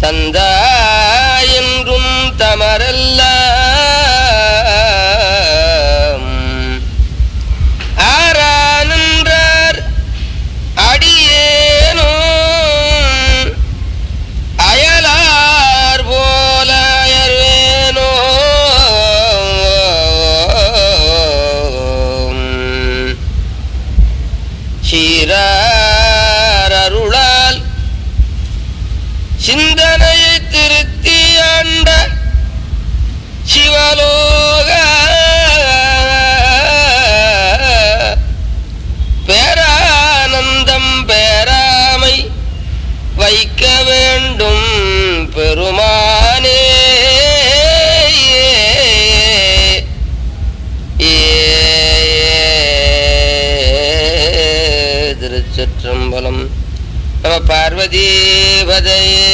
தந்தா என்றும் தமரல்ல ஆரானன்றார் அடியேனோ அயலார் போல அயர்வேனோ சீரார் அருளால் சிந்தனையை திருத்தி ஆண்ட சிவலோக பேரானந்தம் பேராமை வைக்க வேண்டும் பெருமானே திருச்சிற்றம்பலம் நம பார்வதீபதையே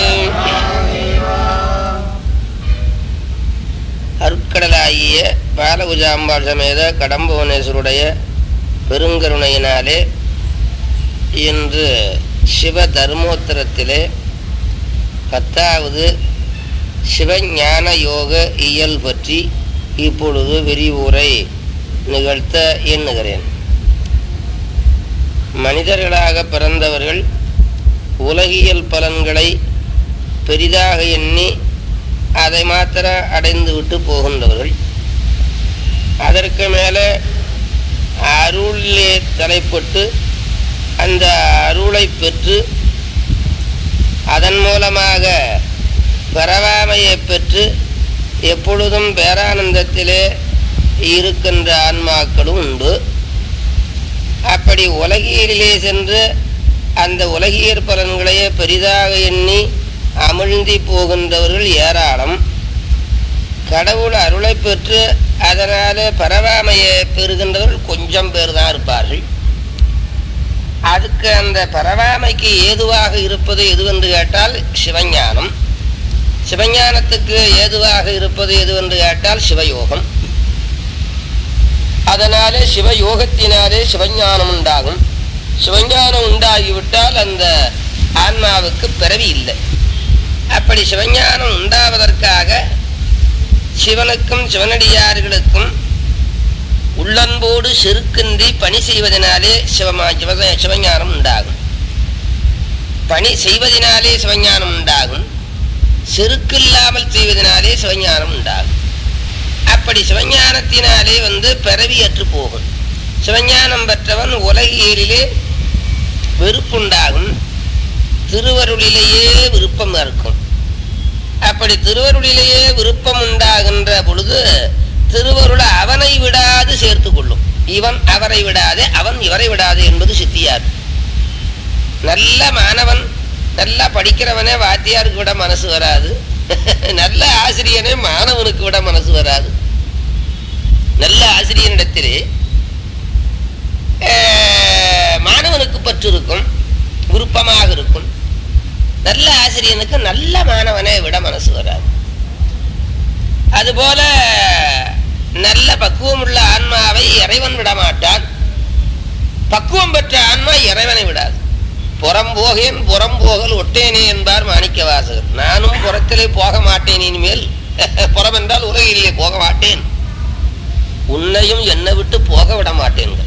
அருட்கடலாகிய பாலகுஜாம்பாள் சமேத கடம்புவனேஸ்வருடைய பெருங்கருணையினாலே இன்று சிவ தர்மோத்தரத்திலே பத்தாவது சிவஞான யோக இயல் பற்றி இப்பொழுது விரிவுரை நிகழ்த்த எண்ணுகிறேன் மனிதர்களாக பிறந்தவர்கள் உலகியல் பலன்களை பெரிதாக எண்ணி அதை மாத்திர அடைந்து விட்டு போகின்றவர்கள் அதற்கு மேலே அருளிலே தலைப்பட்டு அந்த அருளை பெற்று அதன் மூலமாக பரவாமையை பெற்று எப்பொழுதும் பேரானந்தத்திலே இருக்கின்ற ஆன்மாக்களும் உண்டு அப்படி உலகியலிலே சென்று அந்த உலகியற் பலன்களையே பெரிதாக எண்ணி அமிழ்ந்தி போகின்றவர்கள் ஏராளம் கடவுள் அருளை பெற்று அதனால பரவாமையை பெறுகின்றவர்கள் கொஞ்சம் பேர் தான் இருப்பார்கள் அதுக்கு அந்த பரவாமைக்கு ஏதுவாக இருப்பது எதுவென்று கேட்டால் சிவஞானம் சிவஞானத்துக்கு ஏதுவாக இருப்பது எதுவென்று கேட்டால் சிவயோகம் அதனாலே சிவயோகத்தினாலே சிவஞானம் உண்டாகும் சிவஞானம் உண்டாகிவிட்டால் அந்த ஆன்மாவுக்கு பிறவி இல்லை அப்படி சிவஞானம் உண்டாவதற்காக சிவனுக்கும் சிவனடியார்களுக்கும் உள்ளன்போடு செருக்கின்றி பணி செய்வதனாலே சிவமா சிவ சிவஞானம் உண்டாகும் பணி செய்வதனாலே சிவஞானம் உண்டாகும் செருக்கில்லாமல் செய்வதனாலே சிவஞானம் உண்டாகும் அப்படி சிவஞானத்தினாலே வந்து பிறவியற்று போகும் சிவஞானம் பெற்றவன் உலகியலிலே வெறுப்புண்டாகும் திருவருளிலேயே விருப்பம் இருக்கும் அப்படி திருவருளிலேயே விருப்பம் உண்டாகின்ற பொழுது திருவருளை அவனை விடாது சேர்த்து கொள்ளும் இவன் அவரை விடாதே அவன் இவரை விடாது என்பது சித்தியார் நல்ல மாணவன் நல்லா படிக்கிறவனே வாத்தியாருக்கு விட மனசு வராது நல்ல ஆசிரியனே மாணவனுக்கு விட மனசு வராது நல்ல ஆசிரியனிடத்திலே அஹ், மாணவனுக்கு பற்று இருக்கும் விருப்பமாக இருக்கும் நல்ல ஆசிரியனுக்கு நல்ல மாணவனை விட மனசு வராது அதுபோல நல்ல பக்குவம் உள்ள ஆன்மாவை இறைவன் விட மாட்டான் பக்குவம் பெற்ற ஆன்மா இறைவனை விடாது புறம்போகேன் புறம்போகல் ஒட்டேனே என்பார் மாணிக்க வாசகர் நானும் புறத்திலே போக மாட்டேன் இனிமேல் புறம் என்றால் உலகிலே போக மாட்டேன் உன்னையும் என்னை விட்டு போக விட மாட்டேன்கிறார்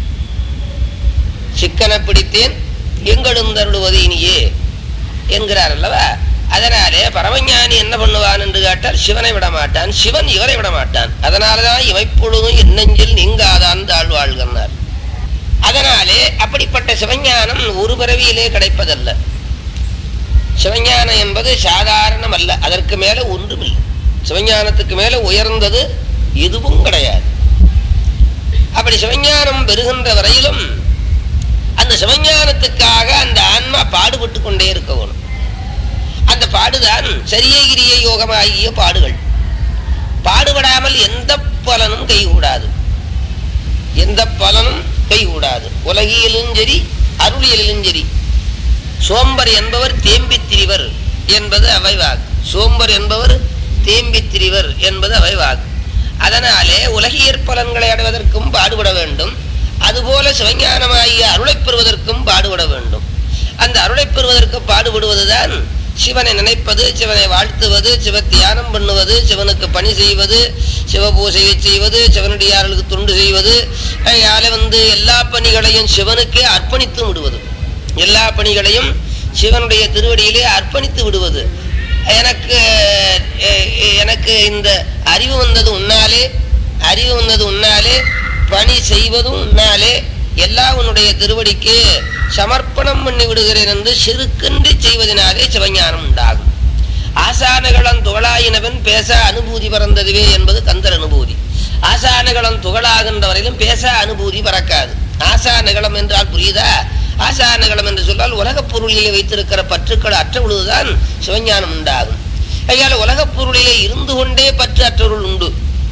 சிக்கனை பிடித்தேன் எங்கெழுந்தருளுவது இனியே என்கிறார் அல்லவா அதனாலே பரமஞானி என்ன பண்ணுவான் என்று கேட்டால் சிவனை விட மாட்டான் சிவன் இவரை விட மாட்டான் அதனாலதான் இமைப்பொழுதும் என்னெஞ்சில் நீங்காதான் தாழ்வாழ்கிறார் அதனாலே அப்படிப்பட்ட சிவஞானம் ஒரு பிறவியிலே கிடைப்பதல்ல சிவஞானம் என்பது சாதாரணம் அல்ல அதற்கு மேல ஒன்றுமில்லை சிவஞானத்துக்கு மேல உயர்ந்தது எதுவும் கிடையாது அப்படி சிவஞானம் பெறுகின்ற வரையிலும் அந்த சிவஞானத்துக்காக அந்த ஆன்மா பாடுபட்டு கொண்டே இருக்க வேணும் அந்த பாடுதான் சரியகிரிய யோகமாகிய பாடுகள் பாடுபடாமல் எந்த பலனும் கைகூடாது எந்த பலனும் கைகூடாது உலகியலும் சரி அருளியலிலும் சரி சோம்பர் என்பவர் தேம்பித் திரிவர் என்பது அவைவாக் சோம்பர் என்பவர் தேம்பித் திரிவர் என்பது அவைவாக் அதனாலே உலகியற் பலன்களை அடைவதற்கும் பாடுபட வேண்டும் அதுபோல சிவஞானமாகிய அருளைப் பெறுவதற்கும் பாடுபட வேண்டும் அந்த அருளைப் பெறுவதற்கு பாடுபடுவதுதான் சிவனை நினைப்பது சிவனை வாழ்த்துவது சிவ தியானம் பண்ணுவது சிவனுக்கு பணி செய்வது சிவ பூஜையை செய்வது சிவனடியார்களுக்கு தொண்டு செய்வது அதனால வந்து எல்லா பணிகளையும் சிவனுக்கே அர்ப்பணித்து விடுவது எல்லா பணிகளையும் சிவனுடைய திருவடியிலே அர்ப்பணித்து விடுவது எனக்கு அஹ், எனக்கு இந்த அறிவு வந்தது உன்னாலே அறிவு வந்தது உன்னாலே பணி செய்வதும் உன்னாலே எல்லாம் உன்னுடைய திருவடிக்கு சமர்ப்பணம் பண்ணி விடுகிறேன் என்று சிறுக்கின்றி செய்வதனாலே சிவஞானம் உண்டாகும் ஆசானகளம் துகளாயினவன் பேச அனுபூதி பறந்ததுவே என்பது கந்தர் அனுபூதி ஆசானகளம் துகளாகின்ற வரையிலும் பேச அனுபூதி பறக்காது ஆசானகளம் என்றால் புரியுதா ஆசானகளம் என்று சொன்னால் உலகப் பொருளிலே வைத்திருக்கிற பற்றுக்கள் அற்ற பொழுதுதான் சிவஞானம் உண்டாகும் ஐயால உலகப் பொருளிலே இருந்து கொண்டே பற்று அற்றவர்கள் உண்டு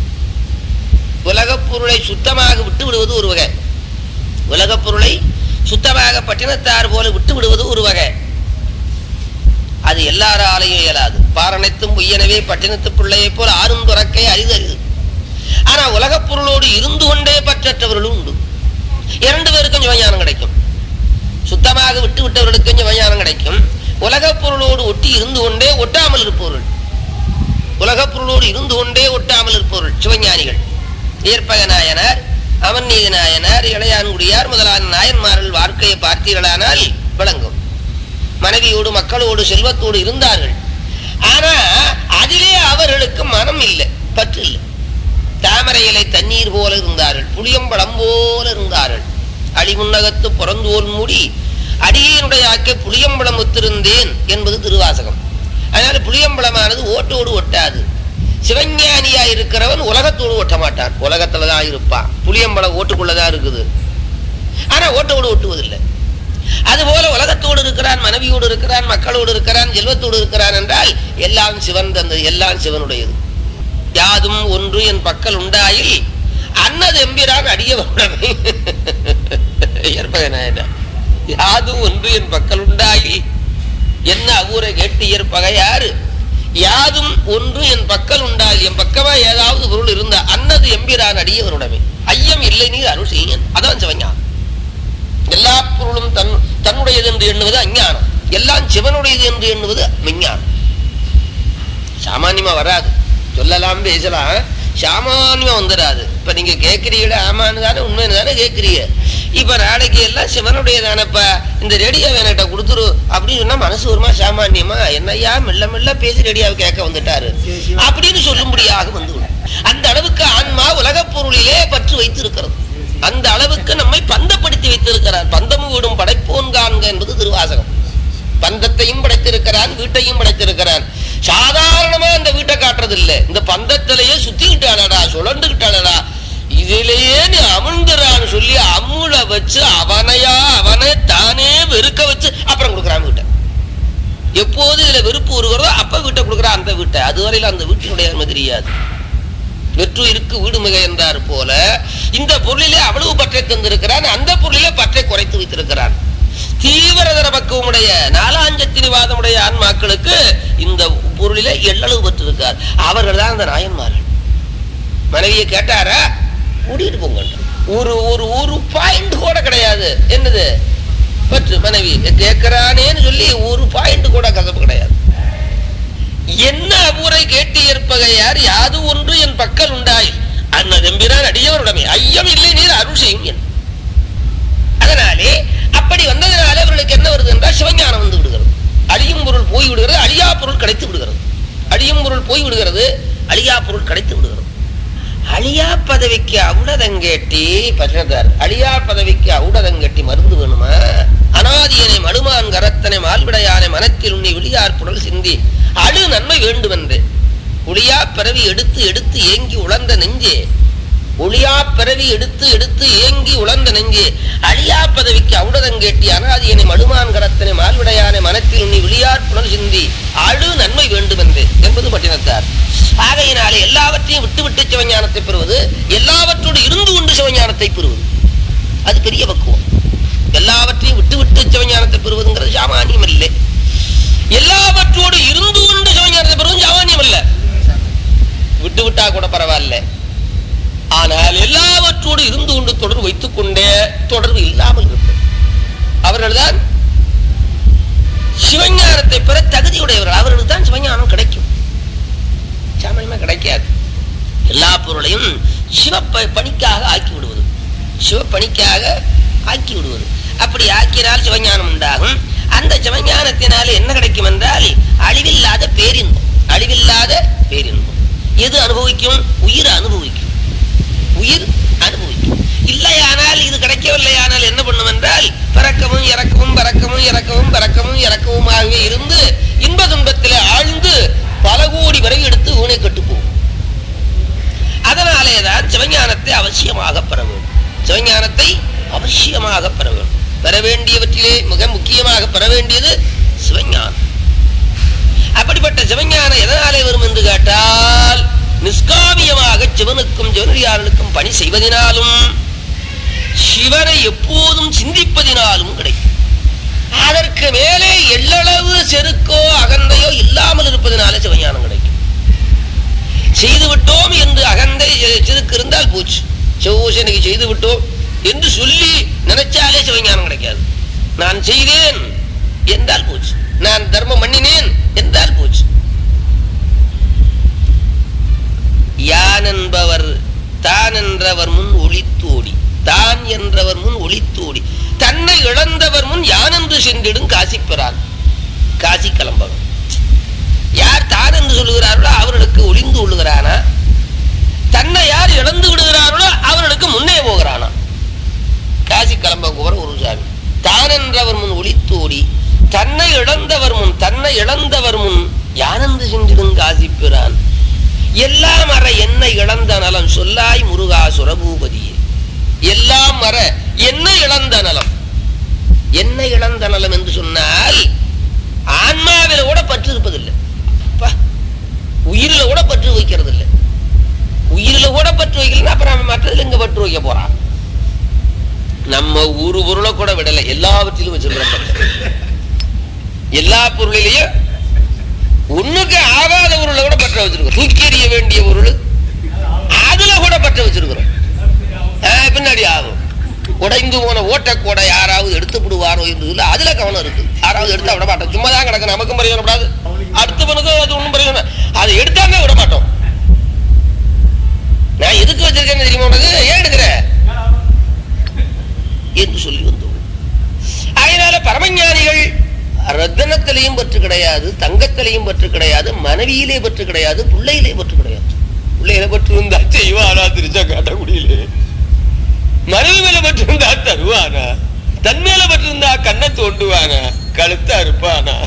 உலகப் பொருளை சுத்தமாக விட்டு விடுவது ஒரு வகை உலகப் பொருளை சுத்தமாக பட்டினத்தார் போல விட்டு விடுவது ஒரு வகை அது எல்லாராலையும் இயலாது பாரணைத்தும் பொய்யனவே பட்டினத்து பிள்ளையை போல ஆறும் துறக்கை அரிது அரிது ஆனா உலகப் பொருளோடு இருந்து கொண்டே பற்றற்றவர்களும் உண்டு இரண்டு பேருக்கும் சிவஞானம் கிடைக்கும் சுத்தமாக விட்டு விட்டவர்களுக்கும் சிவஞானம் கிடைக்கும் உலகப் பொருளோடு ஒட்டி இருந்து கொண்டே ஒட்டாமல் இருப்பவர்கள் உலகப் பொருளோடு இருந்து கொண்டே ஒட்டாமல் இருப்பவர்கள் சிவஞானிகள் ஏற்பக நாயனார் அவநீதி நாயனார் இளையான்குடியார் முதலான நாயன்மார்கள் வாழ்க்கையை பார்த்தீர்களானால் விளங்கும் மனைவியோடு மக்களோடு செல்வத்தோடு இருந்தார்கள் ஆனா அதிலே அவர்களுக்கு மனம் இல்லை பற்று இல்லை தாமரை இலை தண்ணீர் போல இருந்தார்கள் புளியம்பழம் போல இருந்தார்கள் அடிமுன்னகத்து புறந்தோல் மூடி அடியினுடைய ஆக்கை புளியம்பழம் ஒத்திருந்தேன் என்பது திருவாசகம் அதனால புளியம்பழமானது ஓட்டோடு ஒட்டாது சிவஞானியா இருக்கிறவன் உலகத்தோடு ஒட்ட மாட்டான் உலகத்துலதான் இருப்பான் புளியம்பழம் ஓட்டுக்குள்ளதான் இருக்குது ஆனா ஓட்டோடு ஒட்டுவதில்லை அதுபோல உலகத்தோடு இருக்கிறான் மனைவியோடு இருக்கிறான் மக்களோடு இருக்கிறான் செல்வத்தோடு இருக்கிறான் என்றால் எல்லாம் சிவன் தந்தது எல்லாம் சிவனுடையது யாதும் ஒன்று என் பக்கல் உண்டாயில் அன்னது எம்பிரான் அடியவனுடனே ஏற்பகனாயின யாதும் ஒன்று என் பக்கல் உண்டாயில் என்ன அவ்வூரை கேட்டு ஏற்பகையாறு யாதும் ஒன்று என் பக்கல் உண்டால் என் பக்கமா ஏதாவது பொருள் இருந்தா அன்னது எம்பிரான் அடியவனுடமே ஐயம் இல்லை நீ அருள் செய்யன் அதான் சிவஞானம் எல்லா பொருளும் தன் தன்னுடையது என்று எண்ணுவது அஞ்ஞானம் எல்லாம் சிவனுடையது என்று எண்ணுவது விஞ்ஞானம் சாமானியமா வராது சொல்லலாம் பேசலாம் சாமானியமா வந்துடாது இப்ப நீங்க கேட்கிறீங்களே ஆமான்னு தானே உண்மைன்னு தானே கேட்கிறீங்க இப்ப நாளைக்கு எல்லாம் சிவனுடைய தானப்பா இந்த ரேடியோ வேணட்ட கொடுத்துரு அப்படின்னு சொன்னா மனசு வருமா சாமானியமா என்னையா மெல்ல மெல்ல பேசி ரேடியோவை கேட்க வந்துட்டாரு அப்படின்னு சொல்லும்படியாக வந்து அந்த அளவுக்கு ஆன்மா உலகப் பொருளிலே பற்று வைத்திருக்கிறது அந்த அளவுக்கு நம்மை பந்தப்படுத்தி வைத்திருக்கிறார் பந்தம் வீடும் படைப்போன் காண்க என்பது திருவாசகம் பந்தத்தையும் படைத்திருக்கிறான் வீட்டையும் படைத்திருக்கிறான் சாதாரணமா அந்த வீட்டை காட்டுறது இல்ல இந்த பந்தத்திலேயே சுத்திக்கிட்டாளடா சுழண்டுகிட்டாளடா இதிலேயே நீ அமிழ்ந்துறான்னு சொல்லி அமுள வச்சு அவனையா அவனை தானே வெறுக்க வச்சு அப்புறம் கொடுக்குறான் வீட்டை எப்போது இதுல வெறுப்பு வருகிறதோ அப்ப வீட்டை கொடுக்குறான் அந்த வீட்டை அதுவரையில அந்த வீட்டினுடைய அருமை தெரியாது வெற்றுயிருக்கு வீடு மிக என்றார் போல இந்த பொருளிலே அவ்வளவு பற்றை தந்திருக்கிறான் அந்த பொருளிலே பற்றை குறைத்து வைத்திருக்கிறான் தீவிரதர பக்குவமுடைய நாலாஞ்சத்தினிவாதமுடைய ஆன்மாக்களுக்கு இந்த பொருளிலே எள்ளளவு பெற்றிருக்கார் அவர்கள் தான் அந்த நாயன்மார்கள் மனைவியை கேட்டாரா கூட்டிட்டு போங்க ஒரு ஒரு ஒரு பாயிண்ட் கூட கிடையாது என்னது பற்று மனைவி கேட்கிறானேன்னு சொல்லி ஒரு பாயிண்ட் கூட கசப்பு கிடையாது என்ன அபூரை கேட்டு ஏற்பகையார் யாது ஒன்று என் பக்கல் உண்டாய் அன்னதெம்பிரான் அடியவருடமே ஐயம் இல்லை நீர் அருள் செய்யும் என் அதனாலே அப்படி வந்ததனாலே அவர்களுக்கு என்ன வருது என்றால் சிவஞானம் வந்து விடுகிறது அழியும் பொருள் போய் விடுகிறது அழியா பொருள் கிடைத்து விடுகிறது அழியும் பொருள் போய் விடுகிறது அழியா பொருள் கிடைத்து விடுகிறது அழியா பதவிக்கு அவுடதங்கேட்டி பட்டினத்தார் அழியா பதவிக்கு அவுடதங்கேட்டி மருந்து வேணுமா அனாதியனை மடுமான் கரத்தனை மால்விடையானை மனத்தில் உண்ணி விழியார் புடல் சிந்தி அழு நன்மை வேண்டுமென்று ஒளியா பிறவி எடுத்து எடுத்து ஏங்கி உழந்த நெஞ்சே ஒளியா பிறவி எடுத்து எடுத்து ஏங்கி உழந்த நெஞ்சே அழியா பதவிக்கு அவுடதங்கேட்டி அனாதியனை மடுமான் கரத்தனை மால்விடையானை மனத்தில் உண்ணி விழியார் புனல் சிந்தி அழு நன்மை வேண்டுமென்று என்பது பட்டினத்தார் ஆகையினாலே எல்லாவற்றையும் விட்டு விட்டு சிவஞானத்தை பெறுவது எல்லாவற்றோடு இருந்து கொண்டு சிவஞானத்தை பெறுவது அது பெரிய பக்குவம் எல்லாவற்றையும் விட்டு விட்டு சிவஞானத்தை பெறுவதுங்கிறது சாமானியம் இல்லை எல்லாவற்றோடு இருந்து கொண்டு சிவஞானத்தை பெறுவது சாமானியம் அல்ல விட்டு விட்டா கூட பரவாயில்ல ஆனால் எல்லாவற்றோடு இருந்து கொண்டு தொடர்பு வைத்துக் கொண்டே தொடர்பு இல்லாமல் இருப்பது அவர்கள்தான் சிவஞானத்தை சிவஞானத்தை பெற தகுதியுடையவர்கள் அவர்களுக்கு தான் சிவஞானம் கிடைக்கும் சாமானியமா கிடைக்காது எல்லா பொருளையும் சிவப்ப பணிக்காக ஆக்கி விடுவது சிவப்பணிக்காக ஆக்கி விடுவது அப்படி ஆக்கினால் சிவஞானம் உண்டாகும் அந்த சிவஞானத்தினால என்ன கிடைக்கும் என்றால் அழிவில்லாத பேரின்பம் அழிவில்லாத பேரின்பம் எது அனுபவிக்கும் உயிர் அனுபவிக்கும் உயிர் அனுபவிக்கும் இல்லையானால் இது கிடைக்கவில்லையானால் என்ன பண்ணும் என்றால் பிறக்கமும் இறக்கவும் பறக்கமும் இறக்கவும் பறக்கமும் இறக்கவுமாகவே இருந்து இன்ப துன்பத்திலே ஆழ்ந்து பல கோடி வரை எடுத்து ஊனை கட்டு போகும் அதனாலே தான் சிவஞானத்தை அவசியமாக பெற வேண்டும் சிவஞானத்தை அவசியமாக பெற வேண்டும் பெற வேண்டியவற்றிலே மிக முக்கியமாக பெற வேண்டியது சிவஞானம் அப்படிப்பட்ட சிவஞானம் எதனாலே வரும் என்று கேட்டால் நிஷ்காமியமாக சிவனுக்கும் சிவனடியார்களுக்கும் பணி செய்வதனாலும் சிவனை எப்போதும் சிந்திப்பதினாலும் கிடைக்கும் அதற்கு மேலே எள்ளளவு செருக்கோ அகந்தையோ இல்லாமல் இருப்பதனால சிவஞானம் கிடைக்கும் செய்து விட்டோம் என்று அகந்தை செருக்கு இருந்தால் போச்சு சிவபூஷணைக்கு செய்து விட்டோம் என்று சொல்லி நினைச்சாலே சிவஞானம் கிடைக்காது நான் செய்தேன் என்றால் போச்சு நான் தர்மம் பண்ணினேன் என்றால் போச்சு யான் என்பவர் தான் என்றவர் முன் ஒளித்தோடி தான் என்றவர் முன் ஒளித்தோடி தன்னை இழந்தவர் முன் யான் என்று சென்றிடும் காசி பெறான் காசி கிளம்பகம் யார் தான் என்று சொல்லுகிறார்களோ அவர்களுக்கு ஒளிந்து கொள்ளுகிறானா தன்னை யார் இழந்து விடுகிறார்களோ அவர்களுக்கு முன்னே போகிறானா காசி கிளம்ப போகிற ஒரு சாமி தான் என்றவர் முன் ஒளித்தோடி தன்னை இழந்தவர் முன் தன்னை இழந்தவர் முன் யானந்து சென்றிடும் காசி பெறான் எல்லாம் அற என்னை இழந்த நலம் சொல்லாய் முருகா சுரபூபதியே எல்லாம் அற என்ன இழந்த நலம் என்ன இழந்த நலம் என்று சொன்னால் ஆன்மாவில கூட பற்று இருப்பதில்லை அப்பா, உயிரில கூட பற்று வைக்கிறது இல்லை உயிரில கூட பற்று வைக்கலன்னா அப்புறம் அவன் மற்றதுல எங்க பற்று வைக்க போறான் நம்ம ஒரு பொருளை கூட விடலை எல்லாவற்றிலும் வச்சிருக்கிறோம் பற்று. எல்லா பொருளிலையும் ஒண்ணுக்கு ஆகாத பொருளை கூட பற்ற வச்சிருக்கோம் தூக்கி எறிய வேண்டிய பொருள் அதுல கூட பற்ற வச்சிருக்கிறோம் ஆஹ், பின்னாடி ஆகும் உடைந்து போன ஓட்டக்கூட யாராவது எடுத்து விடுவாரோ என்று சொல்லி அதுல கவனம் இருக்கு யாராவது எடுத்தா விட மாட்டோம் சும்மா தான் கிடக்கு நமக்கும் பிரயோஜனப்படாது அடுத்தவனுக்கும் அது ஒண்ணும் பிரயோஜனம் அதை எடுத்தாங்க விட மாட்டோம் நான் எதுக்கு வச்சிருக்கேன்னு தெரியுமா உனக்கு ஏன் எடுக்கிற என்று சொல்லி வந்தோம் அதனால பரமஞானிகள் ரத்தனத்திலையும் பற்று கிடையாது தங்கத்திலையும் பற்று கிடையாது மனைவியிலே பற்று கிடையாது பிள்ளையிலே பற்று கிடையாது பிள்ளையில பற்று இருந்தா செய்வானா திருச்சா காட்டக்குடியிலே மனைவி மேல பற்று இருந்தா தருவானா தன் மேல பற்று இருந்தா கண்ணை தோண்டுவானா கழுத்த அறுப்பானா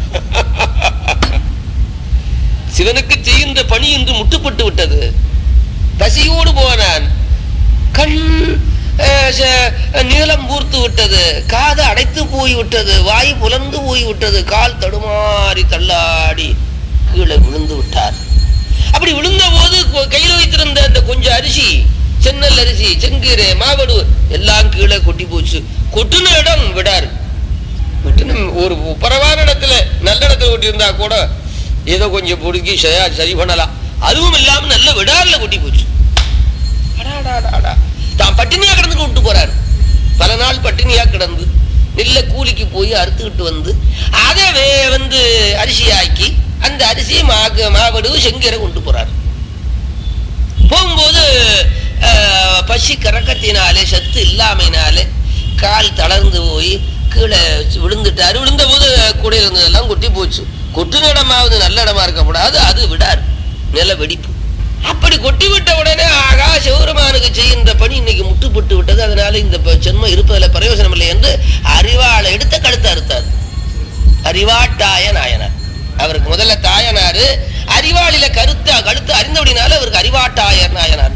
சிவனுக்கு செய்கின்ற பணி இன்று முட்டுப்பட்டு விட்டது பசியோடு போனான் கண் அஹ், ச- நீளம் பூர்த்து விட்டது காது அடைத்து போய் விட்டது வாய் புலந்து போய் விட்டது கால் தடுமாறி தள்ளாடி கீழே விழுந்து விட்டார் அப்படி விழுந்த போது கொ- கையில வைத்திருந்த அந்த கொஞ்சம் அரிசி சென்னல் அரிசி செங்கீரை மாவடு எல்லாம் கீழே கொட்டி போச்சு கொட்டுன இடம் விடாரு விட்டுன ஒரு பரவான இடத்துல நல்ல இடத்துல கொட்டி இருந்தா கூட ஏதோ கொஞ்சம் பொறுக்கி சரியா சரி பண்ணலாம் அதுவும் இல்லாம நல்ல விடார்ல கொட்டி போச்சு அடாடாடாடா. தான் பட்டினியா கிடந்து விட்டு போறாரு பல நாள் பட்டினியா கிடந்து நெல்ல கூலிக்கு போய் அறுத்துக்கிட்டு வந்து அதை வே- வந்து அரிசியாக்கி அந்த அரிசியை மா- மாவடு செங்கீரை கொண்டு போறாரு போகும்போது அஹ், பசி கறக்கத்தினாலே சத்து இல்லாமையினாலே கால் தளர்ந்து போய் கீழே விழுந்துட்டாரு விழுந்த போது கூடையில இருந்ததெல்லாம் கொட்டி போச்சு கொட்டுன இடமாவது நல்ல இடமா இருக்கக்கூடாது அது விடார் நில வெடிப்பு அப்படி கொட்டி விட்ட உடனே ஆகா சிவபெருமானுக்கு செய்கின்ற பணி இன்னைக்கு முட்டுப்பட்டு விட்டது அதனால இந்த ப- ஜென்மம் இருப்பதில் பிரயோஜனம் இல்லை என்று அறிவாளை எடுத்த கழுத்தை அறுத்தார் அறிவாட்டாய நாயனார் அவருக்கு முதல்ல தாயனாரு அறிவாளில கருத்த கழுத்து அறிந்தபடினால அவருக்கு அறிவாட்டாயர் நாயனார்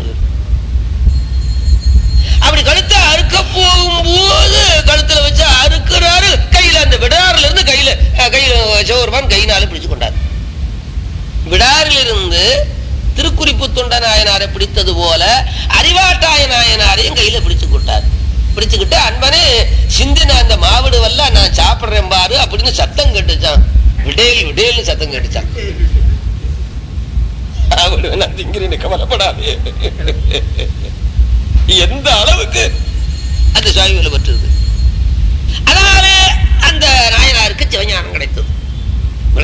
அப்படி கழுத்தை அறுக்க போகும்போது கழுத்துல வச்சு அறுக்கிறாரு கையில அந்த விடாறுல இருந்து கையில அஹ், கையில சிவபெருமான் கையினால பிடிச்சு கொண்டார் விடாரிலிருந்து திருக்குறிப்பு தொண்ட நாயனாரை பிடித்தது போல அறிவாட்டாய நாயனாரையும் கையில பிடிச்சு கொண்டார் பிடிச்சுக்கிட்டு அன்பனே சிந்தின அந்த மாவிடு வல்ல நான் சாப்பிடுறேன் பாரு அப்படின்னு சத்தம் கேட்டுச்சான் விடேல் விடேல்னு சத்தம் கேட்டுச்சான் மாவிடு நான் திங்கிறேன் கவலைப்படாதே எந்த அளவுக்கு அந்த சுவாமிகளை பற்றுது அதனாலே அந்த நாயனாருக்கு சிவஞானம் கிடைத்தது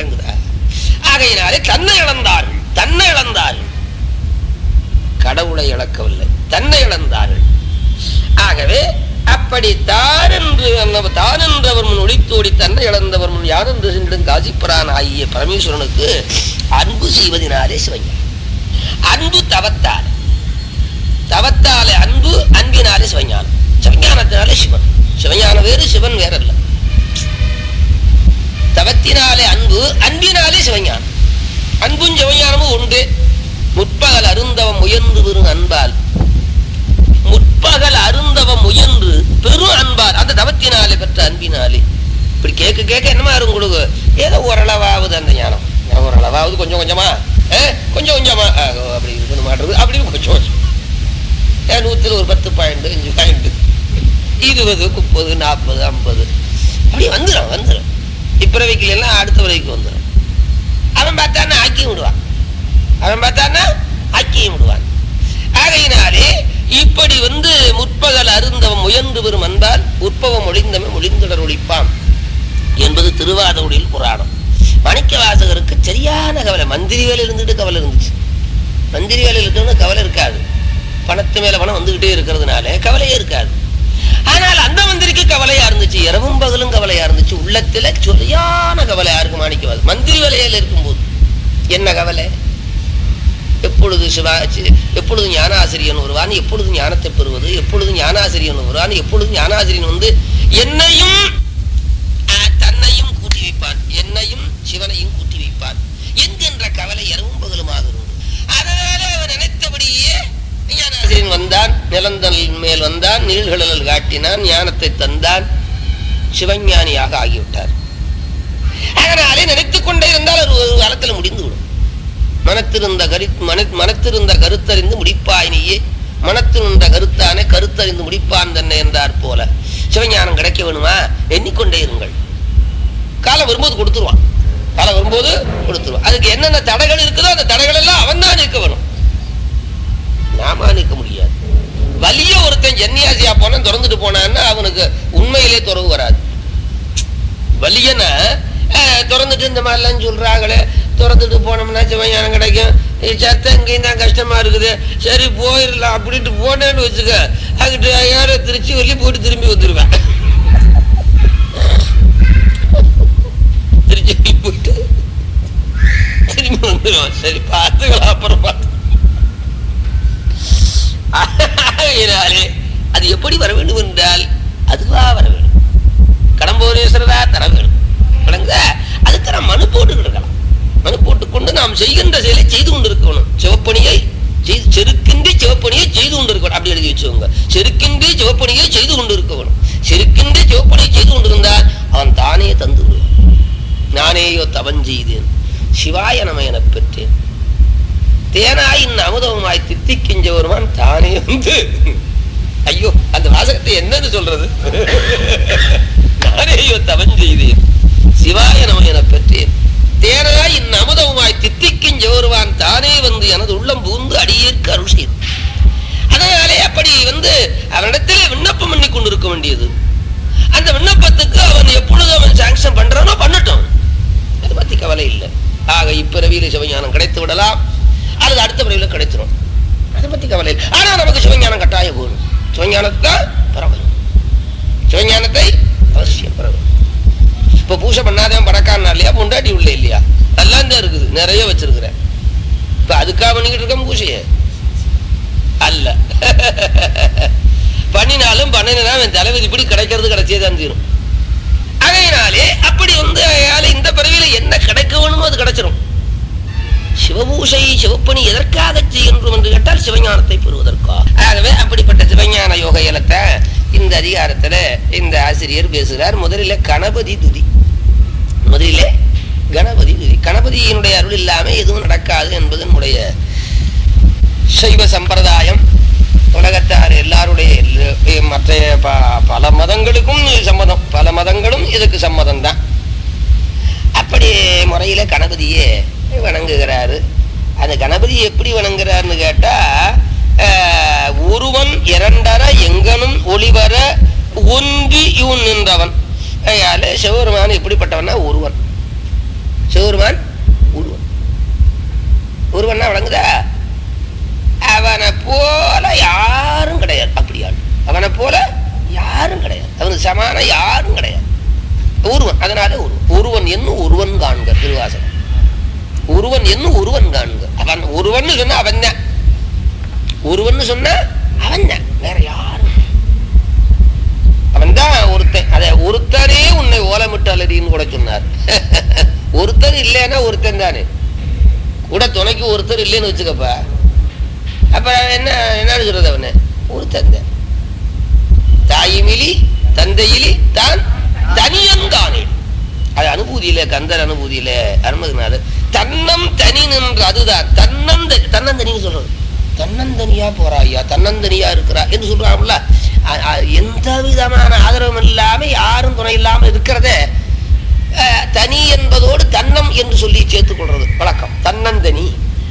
அப்படி தான் என்று அன்னவ- தான் என்றவர் முன் ஒளித்தோடி தன்னை இழந்தவர் முன் யார் என்று சென்றும் காசிப்பரான் ஆகிய பரமேஸ்வரனுக்கு அன்பு செய்வதினாலே சிவஞானம் அன்பு தவத்தால் தவத்தாலே அன்பு அன்பினாலே சிவஞானம் சிவஞானத்தினாலே சிவன் சிவஞானம் வேறு சிவன் வேறல்ல தவத்தினாலே அன்பு அன்பினாலே சிவஞானம் அன்பும் சிவஞானமும் உண்டு முற்பகல் அருந்தவம் முயன்று பெறும் அன்பால் முற்பகல் அருந்தவம் முயன்று பெரும் அன்பால் அந்த தவத்தினாலே பெற்ற அன்பினாலே இப்படி கேட்க கேட்க என்னமா இருக்கும் உங்களுக்கு ஏதோ ஓரளவாவது அந்த ஞானம் ஓரளவாவது கொஞ்சம் கொஞ்சமா ஏ, கொஞ்சம் கொஞ்சமா ஆ, ஓ, அப்படி இருக்கணும் மாட்டுறது அப்படி கொஞ்சம் கொஞ்சம் ஏன் நூத்துல ஒரு பத்து பாயிண்ட் அஞ்சு பாயிண்ட் இருபது முப்பது நாற்பது ஐம்பது அப்படி வந்துடும் வந்துடும் இப்பிறவைக்கு எல்லாம் அடுத்த வரைக்கும் வந்துடும் அவன் பார்த்தான்னா ஆக்கியும் விடுவான் அவன் பார்த்தான்னா ஆக்கியும் விடுவான் ஆகையினாலே இப்படி வந்து முற்பகல் அருந்தவம் முயன்று பெறும் அன்பால் உற்பவம் ஒளிந்தவன் ஒளிந்துடர் ஒழிப்பான் என்பது திருவாதவுடியில் புராணம் மாணிக்க வாசகருக்கு சரியான கவலை மந்திரி வேலை இருந்துட்டு கவலை இருந்துச்சு மந்திரி வேலை இருக்கிறது கவலை இருக்காது பணத்து மேல பணம் வந்துகிட்டே இருக்கிறதுனால கவலையே இருக்காது ஆனால் அந்த மந்திரிக்கு கவலையா இருந்துச்சு இரவும் பகலும் கவலையா இருந்துச்சு உள்ளத்துல சரியான கவலை யாருக்கு மாணிக்கவாது மந்திரி வேலையில இருக்கும்போது என்ன கவலை எப்பொழுது சிவா சி- எப்பொழுது ஞானாசிரியன் வருவான் எப்பொழுது ஞானத்தை பெறுவது எப்பொழுது ஞானாசிரியன் வருவான் எப்பொழுது ஞானாசிரியன் வந்து என்னையும் ஆஹ், தன்னையும் கூட்டி வைப்பான் என்னையும் சிவனையும் கூட்டி வைப்பான் என்கின்ற கவலை இரவும் பகலுமாக இருந்தது அதனால அவர் நினைத்தபடியே ஞானாசிரியன் வந்தான் நிலந்தல் மேல் வந்தான் நீள்கடல் காட்டினான் ஞானத்தை தந்தான் சிவஞானியாக ஆகிவிட்டார் அதனாலே நினைத்துக் கொண்டே இருந்தால் அது ஒரு காலத்தில் முடிந்து விடும் மனத்திருந்த கரு மன மனத்திருந்த கருத்தறிந்து முடிப்பாய் நீயே மனத்திருந்த கருத்தானே கருத்தறிந்து முடிப்பான் தன்னை என்றார் போல சிவஞானம் கிடைக்க வேணுமா எண்ணிக்கொண்டே இருங்கள் காலம் வரும்போது கொடுத்துருவான் காலம் வரும்போது கொடுத்துருவான் அதுக்கு என்னென்ன தடைகள் இருக்குதோ அந்த தடைகள் எல்லாம் அவன் தான் நிற்க வேணும் நாம நிற்க முடியாது வலிய ஒருத்தன் ஜன்னியாசியா போனான் திறந்துட்டு போனான்னா அவனுக்கு உண்மையிலே துறவு வராது வலியன திறந்துட்டு இந்த மாதிரிலாம் சொல்றாங்களே திறந்துட்டு போனோம்னா சிவஞானம் கிடைக்கும் இது சத்தம் இங்கேயும் தான் கஷ்டமா இருக்குது சரி போயிடலாம் அப்படின்ட்டு போனேன்னு வச்சுக்க அங்கிட்டு யாரோ திருச்சி வெளியே போட்டு திரும்பி வந்துருவேன் திருச்சி போயிட்டு திரும்பி வந்துடுவான் சரி பார்த்துக்கலாம் அப்புறம் பார்த்து ஆகையினாலே அது எப்படி வர வேண்டும் என்றால் அதுவா வர வேண்டும் கடம்போரேஸ்வரரா தர வேண்டும் விளங்குதா அதுக்கு நாம் மனு போட்டு இருக்கலாம் மனு போட்டுக்கொண்டு நாம் செய்கின்ற செயலை செய்து கொண்டிருக்கணும் சிவப்பணியை செய்து- செருக்கின்றி சிவப்பணியை செய்து கொண்டிருக்கணும் அப்படி எழுதி வச்சுக்கோங்க செருக்கின்றி சிவப்பணியை செய்து கொண்டிருக்கணும் செருக்கின்றி சிவப்பணியை செய்து கொண்டிருந்தால் அவன் தானே தந்து விடுவான் நானேயோ தவன் செய்தேன் சிவாய நம எனப் பெற்றேன் தேனாயின் அமுதமாய் தித்திக்கிஞ்ச ஒருவன் தானே வந்து ஐயோ அந்த வாசகத்தை என்னன்னு சொல்றது நானேயோ தவன் செய்தேன் சிவாய நம என பெற்றேன் தேனாய் இன் அமுதமாய் தித்திக்கிஞ்ச ஒருவான் தானே வந்து எனது உள்ளம் பூந்து அடியேற்கு அருள் செய்து அதனாலே அப்படி வந்து அவனிடத்திலே விண்ணப்பம் பண்ணி கொண்டிருக்க வேண்டியது அந்த விண்ணப்பத்துக்கு அவன் எப்பொழுது அவன் சாங்ஷன் பண்றானோ பண்ணட்டும் அதை பத்தி கவலை இல்லை ஆக இப்பிறவியில சிவஞானம் கிடைத்து விடலாம் அல்லது அடுத்த பிறவியில கிடைச்சிடும் அதை பத்தி கவலை இல்லை ஆனா நமக்கு சிவஞானம் கட்டாயம் போகணும் சிவஞானத்தை பெற வேணும் சிவஞானத்தை அவசியம் பெற வேணும் இப்ப பூஜை பண்ணாதவன் படக்காரனா இல்லையா பொண்டாட்டி உள்ள இல்லையா எல்லாம் தான் இருக்குது நிறைய வச்சிருக்கிறேன் இப்ப அதுக்காக பண்ணிக்கிட்டு இருக்கேன் பூஜையை அல்ல பண்ணினாலும் பண்ணினா அவன் தலைவர் இப்படி கிடைக்கிறது கிடைச்சே தான் தீரும் அதையினாலே அப்படி வந்து அயால இந்த பிறவியில என்ன கிடைக்க வேணுமோ அது கிடைச்சிடும் சிவபூஷை சிவப்பணி எதற்காக செய்கின்றோம் என்று கேட்டால் சிவஞானத்தை பெறுவதற்கா ஆகவே அப்படிப்பட்ட சிவஞான யோக இலத்தை இந்த அதிகாரத்துல இந்த ஆசிரியர் பேசுகிறார் முதலில கணபதி துதி முதலிலே கணபதி துதி கணபதியினுடைய அருள் இல்லாம எதுவும் நடக்காது என்பது நம்முடைய சைவ சம்பிரதாயம் உலகத்தார் எல்லாருடைய எல்லா- மற்ற ப- பல மதங்களுக்கும் இது சம்மதம் பல மதங்களும் இதுக்கு சம்மதம் தான் அப்படி முறையில கணபதியே வணங்குகிறாரு அந்த கணபதி எப்படி வணங்குறாருன்னு கேட்டா ஆஹ், ஒருவன் இரண்டர எங்கனும் ஒளிவர ஒன்றி இவன் நின்றவன் அதனால சிவபெருமான் எப்படிப்பட்டவன்னா ஒருவன் சிவபெருமான் ஒருவன் ஒருவன்னா வணங்குதா அவனை போல யாரும் கிடையாது அப்படியாள் அவனை போல யாரும் கிடையாது வேற யாரும் கிடையாது ஒருவன் அதனால ஒருவன் ஒருவன் என்னும் ஒருவன் காண்க திருவாசகம் ஒருவன் என்னும் ஒருவன் காண்க அவன் ஒருவன் சொன்னா அவன் தான் ஒருவன் சொன்னா அவன் தான் வேற யாரும் அவன் தான் ஒருத்தன் அத ஒருத்தனே உன்னை ஓலமிட்டு அலறின்னு கூட சொன்னார் ஒருத்தர் இல்லைன்னா ஒருத்தன் தானே கூட துணைக்கு ஒருத்தர் இல்லைன்னு வச்சுக்கப்பா அப்ப என்ன என்ன சொல்றது அவனு ஒருத்தன் தான் தாயிமிலி தந்தையிலி தான் தனியன்தானே அது அனுபூதியில கந்தர் அனுபூதியில அருமகநாதர் தன்னம் தனி நின்று அதுதான் தன்னந்த தன்னந்தனின்னு சொல்றது தன்னந்தனியா போறாய்யா தன்னந்தனியா இருக்கிறா என்று சொல்றாங்கல்ல அ- அ- எந்த விதமான ஆதரவும் இல்லாம யாரும் துணை இல்லாம இருக்கிறத அஹ், தனி என்பதோடு தன்னம் என்று சொல்லி சேர்த்துக் கொள்றது வழக்கம் தன்னந்தனி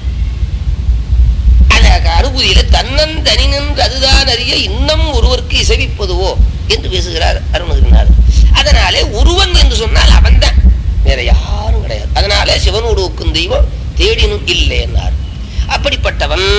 அந்த அனுபூதியில தன்னந்தனி நின்று அதுதான் அறிய இன்னும் ஒருவருக்கு இசைவிப்பதுவோ என்று பேசுகிறார் அருணகிரிநாதர் அதனாலே ஒருவன் என்று சொன்னால் அவன்தான் வேற யாரும் கிடையாது அதனாலே சிவனோடு ஒக்கும் தெய்வம் தேடினும் இல்லை என்றார் அப்படிப்பட்டவன்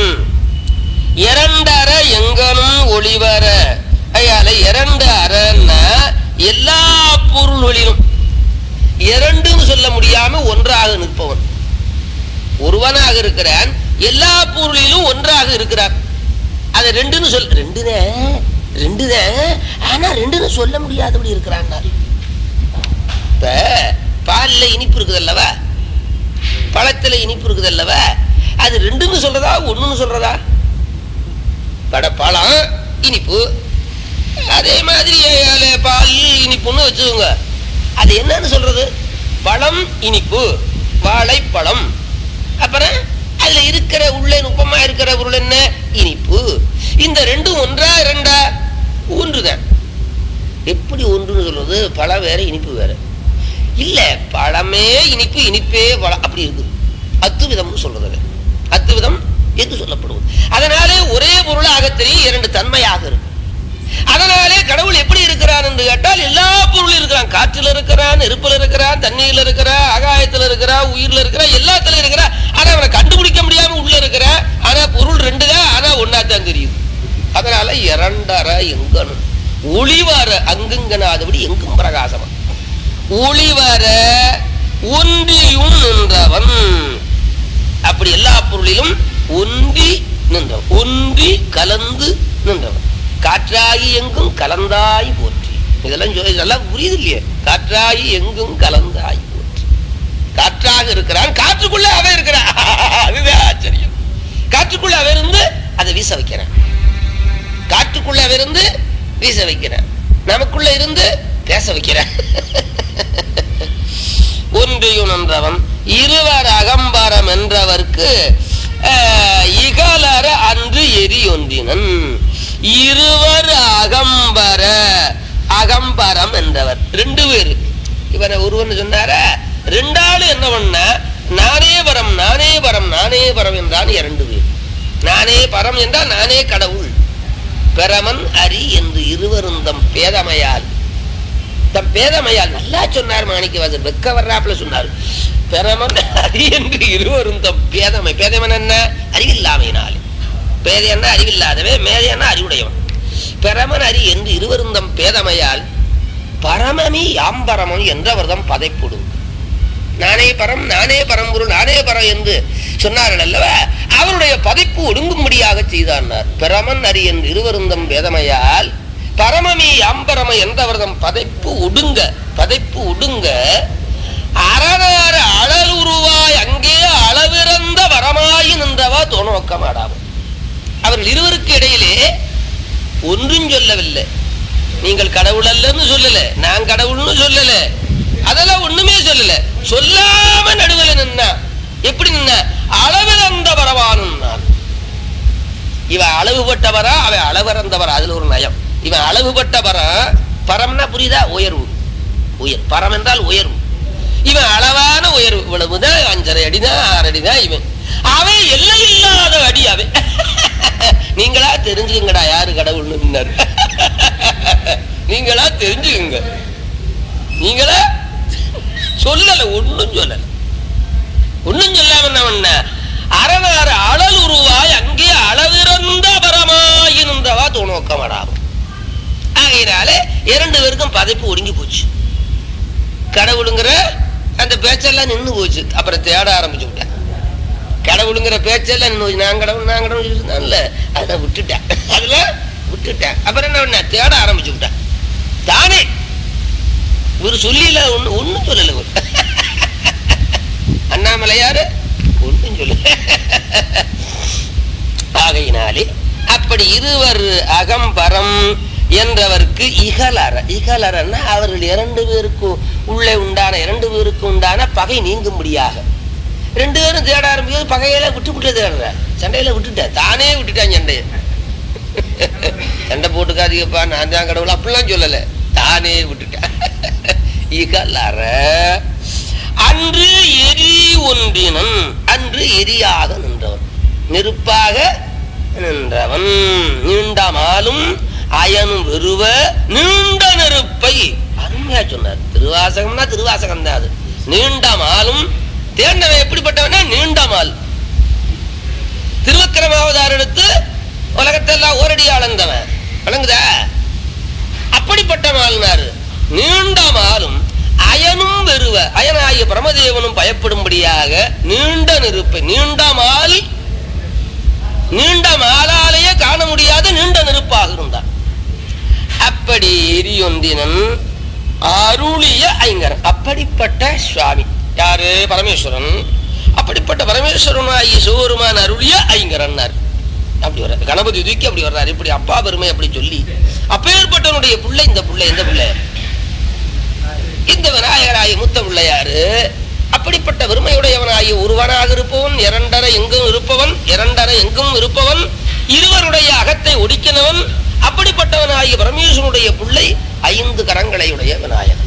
இரண்டர எங்கனும் ஒளிவர அயால இரண்டு அறன்னா எல்லா பொருள்களிலும் இரண்டுன்னு சொல்ல முடியாம ஒன்றாக நிற்பவன் ஒருவனாக இருக்கிறான் எல்லா பொருளிலும் ஒன்றாக இருக்கிறான் அது ரெண்டுன்னு சொல் ரெண்டுதான் ரெண்டுதான் ஆனா ரெண்டுன்னு சொல்ல முடியாதபடி இருக்கிறான் இப்ப பால்ல இனிப்பு இருக்குது அல்லவா பழத்துல இனிப்பு இருக்குது அல்லவா அது ரெண்டுன்னு சொல்றதா ஒண்ணுன்னு சொல்றதா பட பழம் இனிப்பு அதே மாதிரி அதுல பால் இனிப்புன்னு வச்சுக்கோங்க அது என்னன்னு சொல்றது பழம் இனிப்பு வாழைப்பழம் அப்புறம் அதுல இருக்கிற உள்ள நுட்பமா இருக்கிற பொருள் என்ன இனிப்பு இந்த ரெண்டும் ஒன்றா இரண்டா ஒன்றுதான் எப்படி ஒன்றுன்னு சொல்றது பழம் வேற இனிப்பு வேற இல்ல பழமே இனிப்பு இனிப்பே பழம் அப்படி இருக்குது அத்துவிதம்னு சொல்றது அது. அத்துவிதம் என்று சொல்லப்படுவது அதனாலே ஒரே பொருளாக தெரியும் இரண்டு தன்மையாக இருக்கு அதனாலே கடவுள் எப்படி இருக்கிறான் என்று கேட்டால் எல்லா பொருளும் இருக்கிறான் காற்றில் இருக்கிறான் நெருப்பில் இருக்கிறான் தண்ணீர்ல இருக்கிறான் ஆகாயத்துல இருக்கிறான் உயிர்ல இருக்கிறான் எல்லாத்துல இருக்கிறான் ஆனா அவனை கண்டுபிடிக்க முடியாம உள்ள இருக்கிறான் ஆனா பொருள் ரெண்டு தான் ஆனா ஒன்னா தான் தெரியுது அதனால இரண்டர எங்கனும் ஒளிவர அங்குங்கனாதபடி எங்கும் பிரகாசமா ஒளிவர ஒன்றியும் நின்றவன் அப்படி எல்லா பொருளிலும் ஒன்றி நின்றவன் ஒன்றி கலந்து நின்றவன் காற்றாகி எங்கும் கலந்தாய் போற்றி இதெல்லாம் சொல்லி இதெல்லாம் புரியுது இல்லையே காற்றாகி எங்கும் கலந்தாய் போற்றி காற்றாக இருக்கிறான் காற்றுக்குள்ள அவன் இருக்கிறான் அதுதான் ஆச்சரியம் காற்றுக்குள்ள அவன் இருந்து அதை வீச வைக்கிறான் காற்றுக்குள்ள அவன் இருந்து வீச வைக்கிறான் நமக்குள்ள இருந்து பேச வைக்கிறான் ஒன்றியுணர்ந்தவன் இருவர் அகம்பரம் என்றவர்க்கு அஹ், இகலர அன்று எரி ஒன்றினன் இருவர் அகம்பர அகம்பரம் என்றவர் ரெண்டு பேரு இவரை ஒருவன் சொன்னார ரெண்டாளு என்ன பண்ண நானே பரம் நானே பரம் நானே பரம் என்றான் இரண்டு பேர் நானே பரம் என்றால் நானே கடவுள் பெறமன் அரி என்று இருவருந்தம் பேதமையால் தம் பேதமையால் நல்லா சொன்னார் மாணிக்கவாசர் வெக்க வர்றாப்புல சொன்னார் பெறமன் அரி என்று இருவரும் தம் பேதமை பேதமன் என்ன அறிவில்லாமையினால் பேதை என்ன அறிவில்லாதவன் மேதை என்ன அறிவுடையவன் பெறமன் அரி என்று இருவரும் தம் பேதமையால் பரமமி யாம்பரமன் என்றவர்தம் பதைப்புடும் நானே பரம் நானே பரம்பொருள் நானே பரம் என்று சொன்னார்கள் அல்லவா அவருடைய பதைப்பு ஒடுங்கும்படியாக செய்தார் பிரமன் அரி என்று இருவருந்தம் வேதமையால் பரமமி அம்பரம என்றவர்தம் பதைப்பு ஒடுங்க பதைப்பு ஒடுங்க அரணார அழலுருவாய் அங்கே அளவிறந்த வரமாய் நின்றவா தோணோக்கமாடாவும் அவர்கள் இருவருக்கு இடையிலே ஒன்றும் சொல்லவில்லை நீங்கள் கடவுள் அல்லன்னு சொல்லல நான் கடவுள்னு சொல்லல அதெல்லாம் ஒண்ணுமே சொல்லல சொல்லாம நடுவில் நின்னா எப்படி நின்ன அளவிறந்த வரவானும் இவன் அளவுபட்டவரா அவன் அளவிறந்தவரா அதுல ஒரு நயம் இவன் அளவுபட்டவரா பரம்னா புரியுதா உயர்வு உயர் பரம் என்றால் உயர்வு இவன் அளவான உயர்வு இவ்வளவுதான் அஞ்சரை அடிதான் ஆறு அடிதான் இவன் அவன் எல்லை இல்லாத அடி அவன் நீங்களா தெரிஞ்சுக்கங்கடா யாரு கடவுள்னு நின்னாரு. நீங்களா தெரிஞ்சுக்கங்க நீங்களா சொல்லல ஒண்ணும் சொல்லல ஒண்ணும் சொல்லாம என்ன பண்ண அறவார அழல் உருவாய் அங்கே அளவிறந்த பரமாயிருந்தவா துணோக்கமடாகும் ஆகையினாலே இரண்டு பேருக்கும் பதைப்பு ஒடுங்கி போச்சு கடவுளுங்கிற அந்த பேச்செல்லாம் நின்னு போச்சு அப்புறம் தேட ஆரம்பிச்சு விட்டேன் கடவுளுங்கிற பேச்செல்லாம் நின்னு போச்சு நான் கடவுள் நான் கடவுள் சொன்னான்ல அதை விட்டுட்டேன் அதுல விட்டுட்டேன் அப்புறம் என்ன பண்ண தேட ஆரம்பிச்சு விட்டேன் தானே ஒரு சொல்லியில ஒண்ணு ஒண்ணும் சொல்லல இவரு. அண்ணாமலையாரு ஒன்றும் சொல்லல ஆகையினாலே அப்படி இருவர் அகம்பரம் என்றவர்க்கு இகலற இகலறன்னா அவர்கள் இரண்டு பேருக்கும் உள்ளே உண்டான இரண்டு பேருக்கு உண்டான பகை நீங்கும்படியாக ரெண்டு பேரும் தேட ஆரம்பிக்கிறது பகையெல்லாம் விட்டு விட்டு தேடுற சண்டையில விட்டுட்ட தானே விட்டுட்டான் சண்டையை சண்டை போட்டுக்காதீங்கப்பா நான் தான் கடவுள் அப்படிலாம் சொல்லல தானே விட்டுட்டேன் இகலற அன்று எரி ஒன்றினன் அன்று எரியாக நின்றவன் நெருப்பாக நின்றவன் நீண்டமாலும் அயனும் வெறுவ நீண்ட நெருப்பை அருமையா சொன்னார் திருவாசகம்னா திருவாசகம் தான் அது நீண்டமாலும் தேர்ந்தவன் எப்படிப்பட்டவனா நீண்டமால் திருவக்கிரமாவதார் எடுத்து உலகத்தெல்லாம் ஓரடி அளந்தவன் விளங்குதா அப்படிப்பட்ட மால்னாரு நீண்ட மாலும் அயனும் வெறுவ அயனாகிய பிரமதேவனும் பயப்படும்படியாக நீண்ட நெருப்பை நீண்ட மால் நீண்ட மாலாலேயே காண முடியாத நீண்ட நெருப்பாக இருந்தான் அப்படி எரியொந்தினன் அருளிய ஐங்கரன் அப்படிப்பட்ட சுவாமி யாரு பரமேஸ்வரன் அப்படிப்பட்ட பரமேஸ்வரனாகிய சிவபெருமான் அருளிய ஐங்கரன்னார் அப்படி வர்றாரு கணபதி தூக்கி அப்படி வர்றாரு இப்படி அப்பா பெருமை அப்படி சொல்லி அப்பேற்பட்டவனுடைய பிள்ளை இந்த பிள்ளை இந்த பிள்ளை இந்த விநாயகராய மூத்த பிள்ளையாரு அப்படிப்பட்ட பெருமையுடையவனாகிய ஒருவனாக இருப்பவன் இரண்டரை எங்கும் இருப்பவன் இரண்டரை எங்கும் இருப்பவன் இருவருடைய அகத்தை ஒடுக்கினவன் அப்படிப்பட்டவனாகிய பரமேஸ்வரனுடைய பிள்ளை ஐந்து கரங்களை உடைய விநாயகன்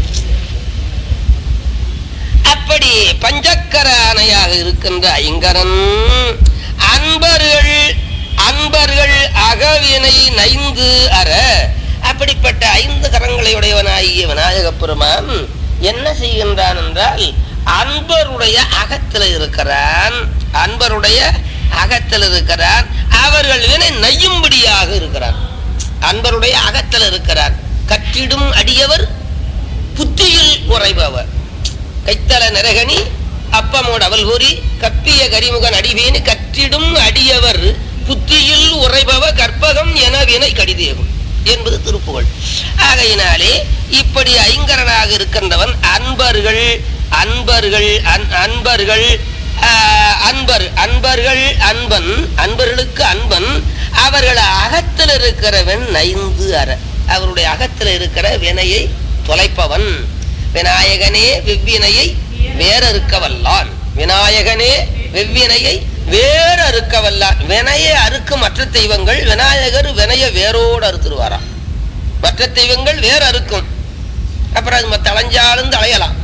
அப்படி பஞ்சக்கர ஆணையாக இருக்கின்ற ஐங்கரன் அன்பர்கள் அன்பர்கள் அகவினை நைந்து அற அப்படிப்பட்ட ஐந்து கரங்களை உடையவனாகிய விநாயகப் பெருமான் என்ன செய்கின்றான் என்றால் அன்பருடைய அகத்தில் இருக்கிறான் அன்பருடைய அகத்தில் இருக்கிறான் அவர்கள் வினை நையும்படியாக இருக்கிறான் அன்பருடைய அகத்தில் இருக்கிறான் கற்றிடும் அடியவர் புத்தியில் உறைபவர் கைத்தல நரகனி அப்பமோடு அவல் கூறி கப்பிய கரிமுகன் அடிவேனு கற்றிடும் அடியவர் புத்தியில் உறைபவ கற்பகம் என வினை கடிதேகும் என்பது திருப்புகழ் ஆகையினாலே இப்படி ஐங்கரனாக இருக்கின்றவன் அன்பர்கள் அன்பர்கள் அன்- அன்பர்கள் ஆஹ், அன்பர் அன்பர்கள் அன்பன் அன்பர்களுக்கு அன்பன் அவர்கள் அகத்தில் இருக்கிறவன் நைந்து அற அவருடைய அகத்தில் இருக்கிற வினையை தொலைப்பவன் விநாயகனே வெவ்வினையை வேறறுக்க வல்லான் விநாயகனே வெவ்வினையை வேற அறுக்க வல்லான் வினையை அறுக்கும் மற்ற தெய்வங்கள் விநாயகர் வினைய வேரோடு அறுத்துருவாராம் மற்ற தெய்வங்கள் வேற அறுக்கும் அப்புறம் அது மத்த அலைஞ்சாலும் அலையலாம்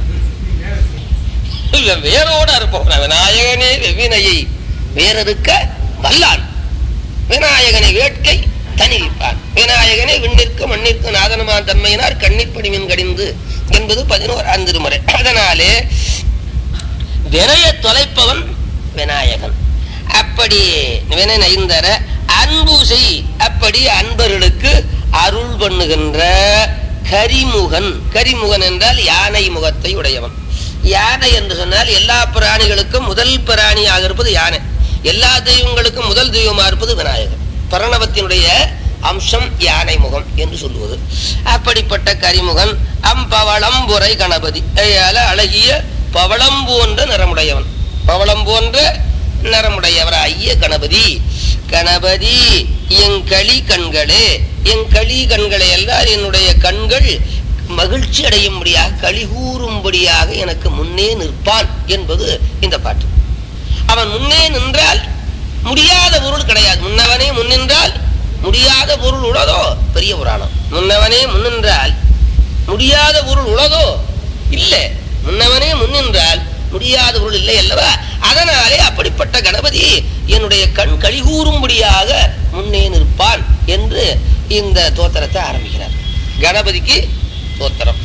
இவன் வேரோடு அறுப்பவன் விநாயகனே வெவ்வினையை வேறறுக்க வல்லான் விநாயகனை வேட்கை தனிவிப்பான் விநாயகனை விண்ணிற்கு மண்ணிற்கு நாதனமான தன்மையினார் கண்ணிப்படி மின் கடிந்து என்பது பதினோராம் திருமுறை அதனாலே வினைய தொலைப்பவன் விநாயகன் அப்படி வினை நைந்தர அன்பு செய் அப்படி அன்பர்களுக்கு அருள் பண்ணுகின்ற கரிமுகன் கரிமுகன் என்றால் யானை முகத்தை உடையவன் யானை என்று சொன்னால் எல்லா பிராணிகளுக்கும் முதல் பிராணியாக இருப்பது யானை எல்லா தெய்வங்களுக்கும் முதல் தெய்வமா இருப்பது விநாயகர் பிரணவத்தினுடைய அம்சம் யானை முகம் என்று சொல்லுவது அப்படிப்பட்ட கரிமுகன் அம்பவளம் புரை கணபதி அதால அழகிய பவளம் போன்ற நிறமுடையவன் பவளம் போன்ற நிறமுடையவராகிய கணபதி கணபதி என் களி கண்களே என் களி கண்களை எல்லாம் என்னுடைய கண்கள் மகிழ்ச்சி அடையும்படியாக களி கூறும்படியாக எனக்கு முன்னே நிற்பான் என்பது இந்த பாட்டு அவன் முன்னே நின்றால் முடியாத பொருள் கிடையாது முன்னவனே முன்னின்றால் முடியாத பொருள் உளதோ பெரிய புராணம் முன்னவனே முன்னின்றால் முடியாத பொருள் உளதோ இல்ல முன்னவனே முன்னின்றால் முடியாத பொருள் இல்லை அல்லவா அதனாலே அப்படிப்பட்ட கணபதி என்னுடைய கண் கழிகூறும்படியாக முன்னே நிற்பான் என்று இந்த தோத்திரத்தை ஆரம்பிக்கிறார் கணபதிக்கு தோத்திரம்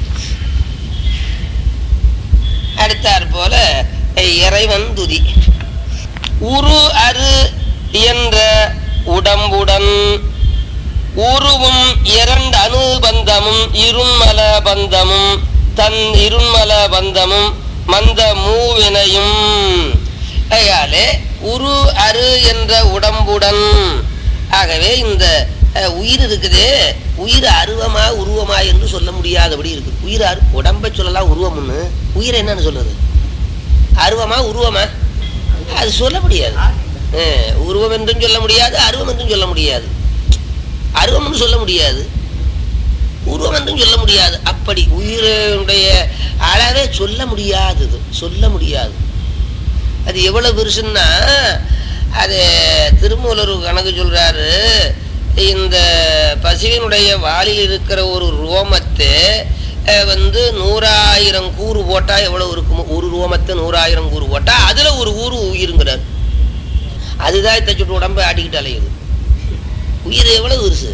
அடுத்தாற் போல இறைவன் துதி உரு அரு என்ற உடம்புடன் உருவும் இரண்டு அனுபந்தமும் இருண்மல பந்தமும் தன் இருண்மல பந்தமும் மந்த மூவினையும் ஆகையாலே உரு அரு என்ற உடம்புடன் ஆகவே இந்த அஹ், உயிர் இருக்குதே உயிர் அருவமா உருவமா என்று சொல்ல முடியாதபடி இருக்கு உயிர் அரு உடம்பை சொல்லலாம் உருவம்னு உயிர் என்னன்னு சொல்றது அருவமா உருவமா அது சொல்ல முடியாது அஹ், உருவம் என்றும் சொல்ல முடியாது அருவம் என்றும் சொல்ல முடியாது அருவம்னு சொல்ல முடியாது உருவம் என்றும் சொல்ல முடியாது அப்படி உயிருடைய அளவே சொல்ல முடியாதது சொல்ல முடியாது அது எவ்வளவு பெருசுன்னா அது திருமூலர் கணக்கு சொல்றாரு இந்த பசுவினுடைய வாலில் இருக்கிற ஒரு ரோமத்தை அஹ், வந்து நூறாயிரம் கூறு போட்டா எவ்வளவு இருக்குமோ ஒரு ரோமத்தை நூறாயிரம் கூறு போட்டா அதுல ஒரு ஊரு உயிருங்கிறார் அதுதான் தச்சுட்டு உடம்பை ஆட்டிக்கிட்டு அலையுது உயிர் எவ்வளவு பெருசு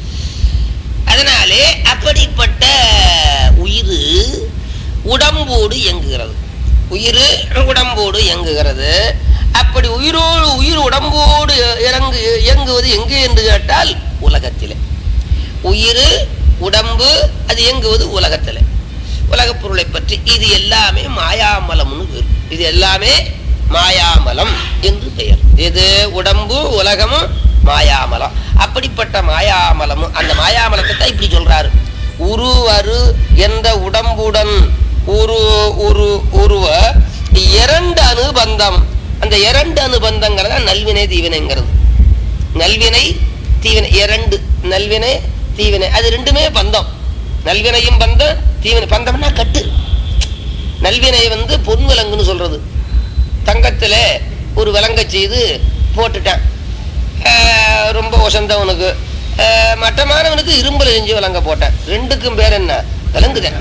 அதனாலே அப்படிப்பட்ட உயிர் உடம்போடு இயங்குகிறது உயிர் உடம்போடு இயங்குகிறது அப்படி உயிரோடு உயிர் உடம்போடு இறங்கு இயங்குவது எங்கே என்று கேட்டால் உலகத்திலே உயிர் உடம்பு அது இயங்குவது உலகத்திலே உலகப் பொருளை பற்றி இது எல்லாமே மாயாமலம்னு பேர் இது எல்லாமே மாயாமலம் என்று பெயர் இது உடம்பு உலகமும் மாயாமலம் அப்படிப்பட்ட மாயாமலமும் அந்த மாயாமலத்தை தான் இப்படி சொல்றாரு உருவரு என்ற உடம்புடன் ஒரு ஒரு உருவ இரண்டு அனுபந்தம் அந்த இரண்டு அனுபந்தங்கிறத நல்வினை தீவினைங்கிறது நல்வினை தீவினை இரண்டு நல்வினை தீவினை அது ரெண்டுமே பந்தம் நல்வினையும் பந்தம் தீவினை பந்தம்னா கட்டு நல்வினை வந்து பொன் விலங்குன்னு சொல்றது தங்கத்துல ஒரு விலங்க செய்து போட்டுட்டான் ஆஹ் ரொம்ப ஒசந்தவனுக்கு ஆஹ் மட்டமானவனுக்கு இரும்புல செஞ்சு விலங்க போட்டேன் ரெண்டுக்கும் பேர் என்ன விலங்குதான்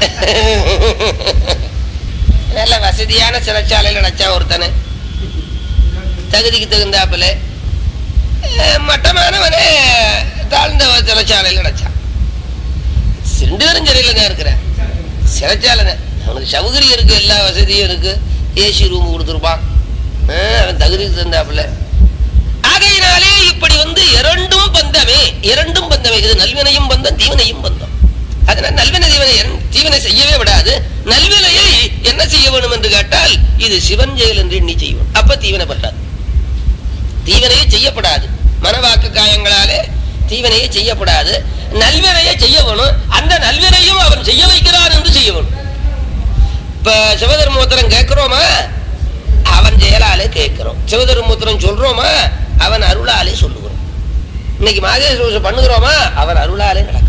நல்ல வசதியான சிறைச்சாலையில் நினைச்சான் ஒருத்தனை தகுதிக்கு தகுந்தாப்புல ஆஹ் மட்டமானவனே தாழ்ந்த சிறைச்சாலையில் நினைச்சான் ரெண்டு பேரும் சிறையில தான் இருக்கிறேன் சிறைச்சாலை தான் அவனுக்கு சௌகரியம் இருக்கு எல்லா வசதியும் இருக்கு ஏசி ரூம் கொடுத்துருப்பான் ஆஹ் அவன் தகுதிக்கு தகுந்தாப்புல ஆகையினாலே இப்படி வந்து இரண்டும் பந்தமே இரண்டும் பந்தமே இது நல்வினையும் பந்தம் தீவனையும் பந்தம் அதனால் நல்வினை தீவனை என்- தீவனை செய்யவே விடாது நல்வினையை என்ன செய்ய வேணும் என்று கேட்டால் இது சிவன் செயல் என்று எண்ணி செய்வோம் அப்ப தீவனை பட்டாது தீவனையே செய்யப்படாது மனவாக்கு காயங்களாலே தீவனையே செய்யப்படாது நல்வினையை செய்ய வேணும் அந்த நல்வினையும் அவன் செய்ய வைக்கிறான் என்று செய்ய வேணும் இப்ப சிவதர்மோத்தரம் கேட்கிறோமா அவன் செயலாலே கேட்கிறோம் சிவதர்மோத்தரம் சொல்றோமா அவன் அருளாலே சொல்லுகிறோம் இன்னைக்கு மாதேஸ்வர பண்ணுகிறோமா அவன் அருளாலே நடக்கிறோம்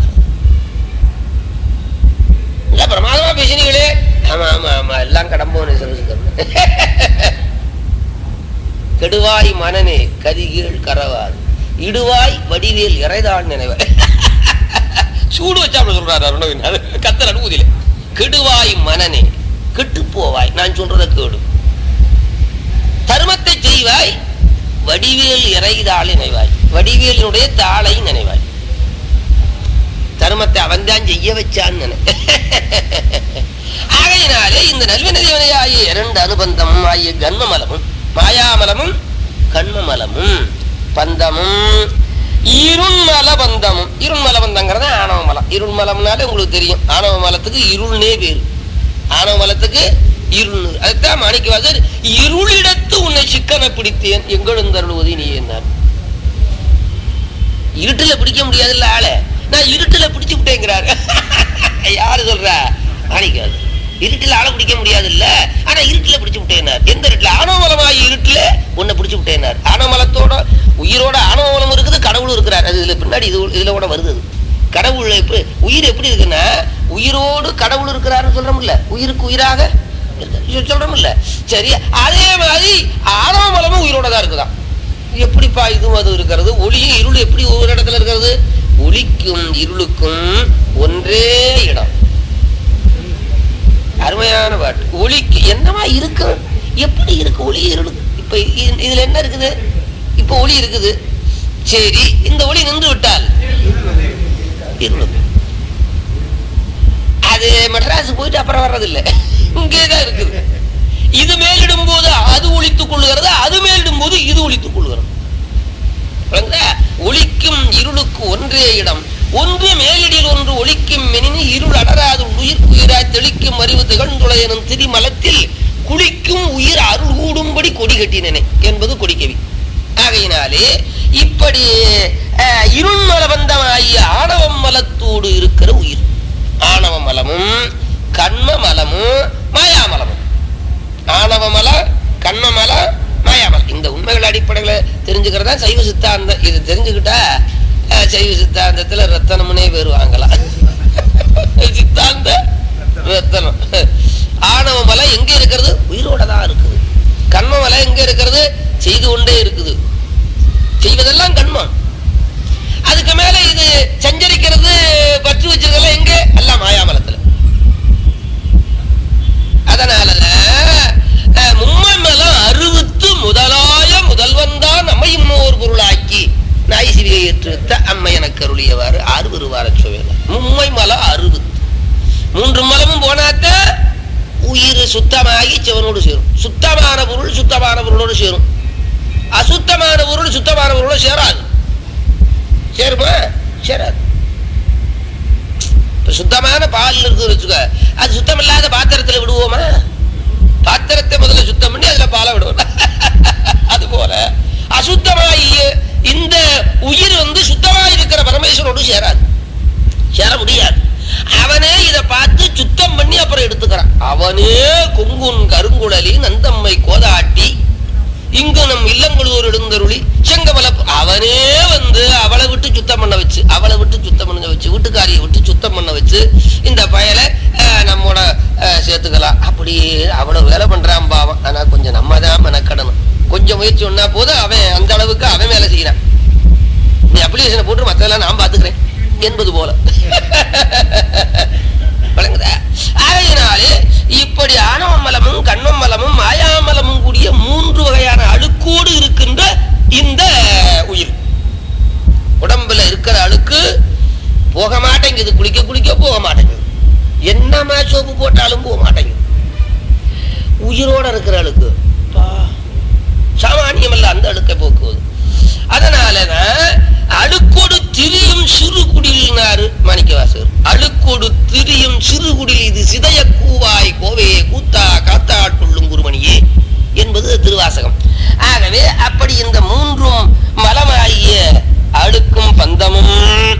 இல்ல பிரமாதமா பேசினீங்களே ஆமா ஆமா ஆமா எல்லாம் கடம்போன்னு சொல்லுங்க கெடுவாய் மனனே கதிகீழ் கரவாது இடுவாய் வடிவேல் இறைதான் நினைவ சூடு வச்சாப்புல சொல்றாரு அருணவின் அது கத்தர் அனுபூதியில கெடுவாய் மனனே கெட்டு போவாய் நான் சொல்றத கேடு தர்மத்தை செய்வாய் வடிவேல் இறைதாள் நினைவாய் வடிவேலினுடைய தாளை நினைவாய் தர்மத்தை அவன்தான் செய்ய வச்சான் நினை ஆகையினாலே இந்த நல்வினதேவனை ஆகிய இரண்டு அனுபந்தமும் ஆகிய கன்மமலமும் மாயாமலமும் கண்மமலமும் பந்தமும் இருண்மல பந்தமும் இருண்மல பந்தங்கிறது ஆணவ மலம் இருண்மலம்னாலே உங்களுக்கு தெரியும் ஆணவ மலத்துக்கு இருள்னே பேரு ஆணவ மலத்துக்கு இருள் அதுதான் மாணிக்கவாசர் இருளிடத்து உன்னை சிக்கன பிடித்தேன் எங்கெழுந்தருளுவது நீ என்னார் இருட்டுல பிடிக்க முடியாதுல்ல ஆளை நான் இருட்டுல பிடிச்சு விட்டேங்கிறாரு யாரு சொல்றா மாணிக்கவாசர் இருட்டுல ஆளை பிடிக்க முடியாது இல்ல ஆனா இருட்டுல பிடிச்சு விட்டேனார் எந்த இருட்டுல ஆணவமலமாய் இருட்டுல உன்னை பிடிச்சு விட்டேனார் ஆணவமலத்தோட உயிரோட ஆணவமலம் இருக்குது கடவுளும் இருக்கிறார் அது இதுல பின்னாடி இது இதுல கூட வருது அது. கடவுள் எப்படி உயிர் எப்படி இருக்குன்னா உயிரோடு கடவுள் இருக்கிறாருன்னு சொல்றோம்ல உயிருக்கு உயிராக இருக்காரு. சொல்றோம்ல சரி அதே மாதிரி ஆணவமலமும் உயிரோட தான் இருக்குதாம் எப்படிப்பா இதுவும் அது இருக்கிறது ஒளியும் இருள் எப்படி ஒவ்வொரு இடத்துல இருக்கிறது ஒளிக்கும் இருளுக்கும் ஒன்றே இடம் அருமையான பாட்டு ஒளிக்கு என்னமா இருக்கு எப்படி இருக்கு ஒளி இருளுக்கு இப்ப இ- இதுல என்ன இருக்குது இப்ப ஒளி இருக்குது சரி இந்த ஒளி நின்று விட்டால் இருளுக்கு அது மெட்ராஸ் போயிட்டு அப்புறம் வர்றதில்லை இங்கேதான் இருக்குது இது மேலிடும் போது அது ஒழித்துக் கொள்ளுகிறது அது மேலிடும் போது இது ஒழித்துக் கொள்கிறது விளங்குதா? ஒளிக்கும் இருளுக்கு ஒன்றே இடம் ஒன்று மேலிடில் ஒன்று ஒளிக்கும் மெனினு இருள் அடராது உயிர் உயிராய் தெளிக்கும் அறிவு திகழ்ந்துள எனும் திரிமலத்தில் குளிக்கும் உயிர் அருள் கூடும்படி கொடி கட்டினனே என்பது கொடிக்கவி ஆகையினாலே இப்படி அஹ், இருண்மல பந்தமாகிய ஆணவம் மலத்தோடு இருக்கிற உயிர் ஆணவ மலமும் கண்ம மலமும் மாயாமலமும் ஆணவ மல கண்ம மல மாயாமல் இந்த உண்மைகள் அடிப்படையில் தெரிஞ்சுக்கிறதா சைவ சித்தாந்தம் இது தெரிஞ்சுக்கிட்டா அஹ், சைவ சித்தாந்தத்துல ரத்தனமுனே பேர் வாங்கலாம் சித்தாந்த ரத்தனம் ஆணவ மலை எங்க இருக்கிறது உயிரோட தான் இருக்குது கண்ம மலை எங்க இருக்கிறது செய்து கொண்டே இருக்குது செய்வதெல்லாம் கண்மம் அதுக்கு மேல இது சஞ்சரிக்கிறது பற்று வச்சிருக்கெல்லாம் எங்க எல்லாம் மாயாமலத்துல அதனாலதான் அஹ், மும்மை மலம் அறுவித்து முதலாய முதல்வன் தான் நம்மையும் ஓர் பொருளாக்கி நாய் சிவிகை ஏற்றுவித்த அம்மை எனக்கு அருளியவாறு ஆறு வருவார சுவையில மும்மை மலம் அறுவித்து மூன்று மலமும் போனாத்த உயிர் சுத்தமாகி சிவனோடு சேரும் சுத்தமான பொருள் சுத்தமான பொருளோடு சேரும் அசுத்தமான பொருள் சுத்தமான பொருளோடு சேராது சேருமா சேராது இப்ப சுத்தமான பால் இருக்கு வச்சுக்க அது சுத்தம் இல்லாத பாத்திரத்துல விடுவோமா பாத்திரத்தை முதல்ல சுத்தம் பண்ணி அதுல பாலை விடுவோம் அது போல அசுத்தமாகிய இந்த உயிர் வந்து சுத்தமா இருக்கிற பரமேஸ்வரோடு சேராது சேர முடியாது அவனே இத பார்த்து சுத்தம் பண்ணி அப்புறம் எடுத்துக்கிறான் அவனே கொங்குன் கருங்குழலி நந்தம்மை கோதாட்டி இங்கு நம் இல்லங்களூர் எழுந்தருளி செங்கமல அவனே வந்து அவளை விட்டு சுத்தம் பண்ண வச்சு அவளை விட்டு சுத்தம் பண்ண வச்சு வீட்டுக்காரியை விட்டு சுத்தம் பண்ண வச்சு இந்த பயலை அஹ், நம்மோட அஹ், சேர்த்துக்கலாம் அப்படி அவ்வளவு வேலை பண்றான் பாவம் ஆனா கொஞ்சம் நம்ம தான் மெனக்கடணும் கொஞ்சம் முயற்சி ஒண்ணா போதும் அவன் அந்த அளவுக்கு அவன் வேலை செய்யறான் நீ அப்ளிகேஷனை போட்டு மத்ததெல்லாம் நான் பாத்துக்கிறேன் என்பது போல விளங்குதா ஆகையினாலே இப்படி ஆணவ மலமும் கண்மம் மலமும் மாயாமலமும் கூடிய மூன்று வகையான அழுக்கோடு இருக்கின்ற இந்த உயிர் உடம்புல இருக்கிற அழுக்கு போக மாட்டேங்குது குளிக்க குளிக்க போக மாட்டேங்குது என்னமா சோப்பு போட்டாலும் போக மாட்டேங்குது உயிரோட இருக்கிற அழுக்கு பா, சாமானியம் அல்ல அந்த அழுக்கை போக்குவது அதனாலதான் அழுக்கோடு திரியும் சிறு குடிலினாரு மாணிக்கவாசகர் அழுக்கோடு திரியும் சிறு குடில் இது சிதைய கூவாய் கோவையே கூத்தா காத்தாட்டுள்ளும் குருமணியே என்பது திருவாசகம் ஆகவே அப்படி இந்த மூன்றும் மலமாகிய அழுக்கும் பந்தமும்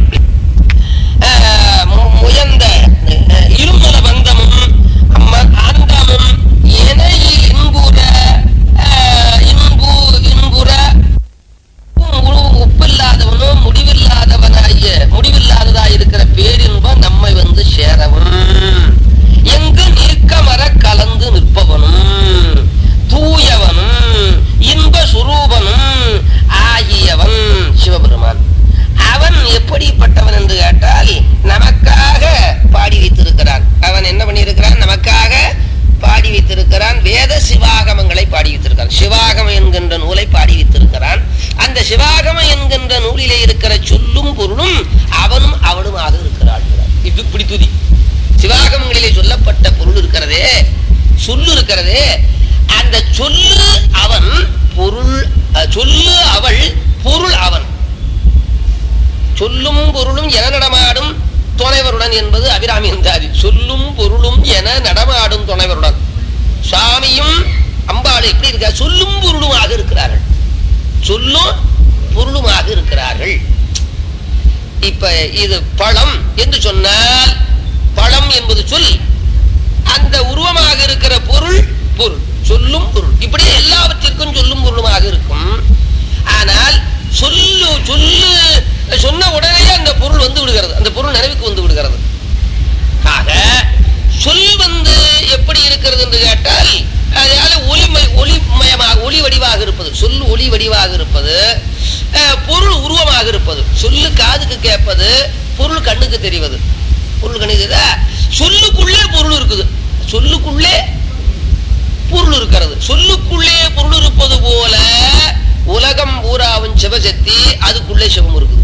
ஆஹ், மு- முயந்த அஹ், இருமல பந்தமும் ம- அந்தமும் என இன்புற ஆஹ், இன்பு இன்புற முழு ஒப்பில்லாதவனும் முடிவில்லாதவனாகிய முடிவில்லாததாய் இருக்கிற பேரின்பம் நம்மை வந்து சேரவும் எங்கு நீக்கமர கலந்து நிற்பவனும் தூயவனும் இன்ப சுரூபனும் ஆகியவன் சிவபெருமான் அவன் எப்படிப்பட்டவன் என்று கேட்டால் நமக்காக பாடி வைத்திருக்கிறான் அவன் என்ன பண்ணியிருக்கிறான் நமக்காக பாடி வைத்திருக்கிறான் வேத சிவாகமங்களை பாடி வைத்திருக்கிறான் சிவாகமம் என்கின்ற நூலை பாடி வைத்திருக்கிறான் அந்த சிவாகமம் என்கின்ற நூலிலே இருக்கிற சொல்லும் பொருளும் அவனும் அவனுமாக இருக்கிறாள் இது இப்படி துதி சிவாகமங்களிலே சொல்லப்பட்ட பொருள் இருக்கிறதே சொல்லு இருக்கிறதே அந்த சொல்லு அவன் பொருள் அஹ், சொல்லு அவள் பொருள் அவன் சொல்லும் பொருளும் என நடமாடும் துணைவருடன் என்பது அபிராமி என்றாதி சொல்லும் பொருளும் என நடமாடும் துணைவருடன் சுவாமியும் அம்பாள் எப்படி இருக்கா சொல்லும் பொருளுமாக இருக்கிறார்கள் சொல்லும் பொருளுமாக இருக்கிறார்கள் இப்ப இது பழம் என்று சொன்னால் பழம் என்பது சொல் அந்த உருவமாக இருக்கிற பொருள் பொருள் சொல்லும் பொருள் இப்படி எல்லாவற்றிற்கும் சொல்லும் பொருளுமாக இருக்கும் ஆனால் சொல்லு சொல்லு சொன்ன உடனே அந்த பொருள் வந்து விடுகிறது அந்த பொருள் நினைவுக்கு வந்து விடுகிறது ஆக சொல் வந்து எப்படி இருக்கிறது என்று கேட்டால் அதாவது ஒளிமை ஒளிமயமாக ஒளி வடிவாக இருப்பது சொல் ஒளி வடிவாக இருப்பது அஹ், பொருள் உருவமாக இருப்பது சொல்லு காதுக்கு கேட்பது பொருள் கண்ணுக்கு தெரிவது பொருள் கண்ணுக்கு தெரியுதா சொல்லுக்குள்ளே பொருள் இருக்குது சொல்லுக்குள்ளே பொருள் இருக்கிறது சொல்லுக்குள்ளே பொருள் இருப்பது போல உலகம் பூராவும் சிவசக்தி அதுக்குள்ளே சிவம் இருக்குது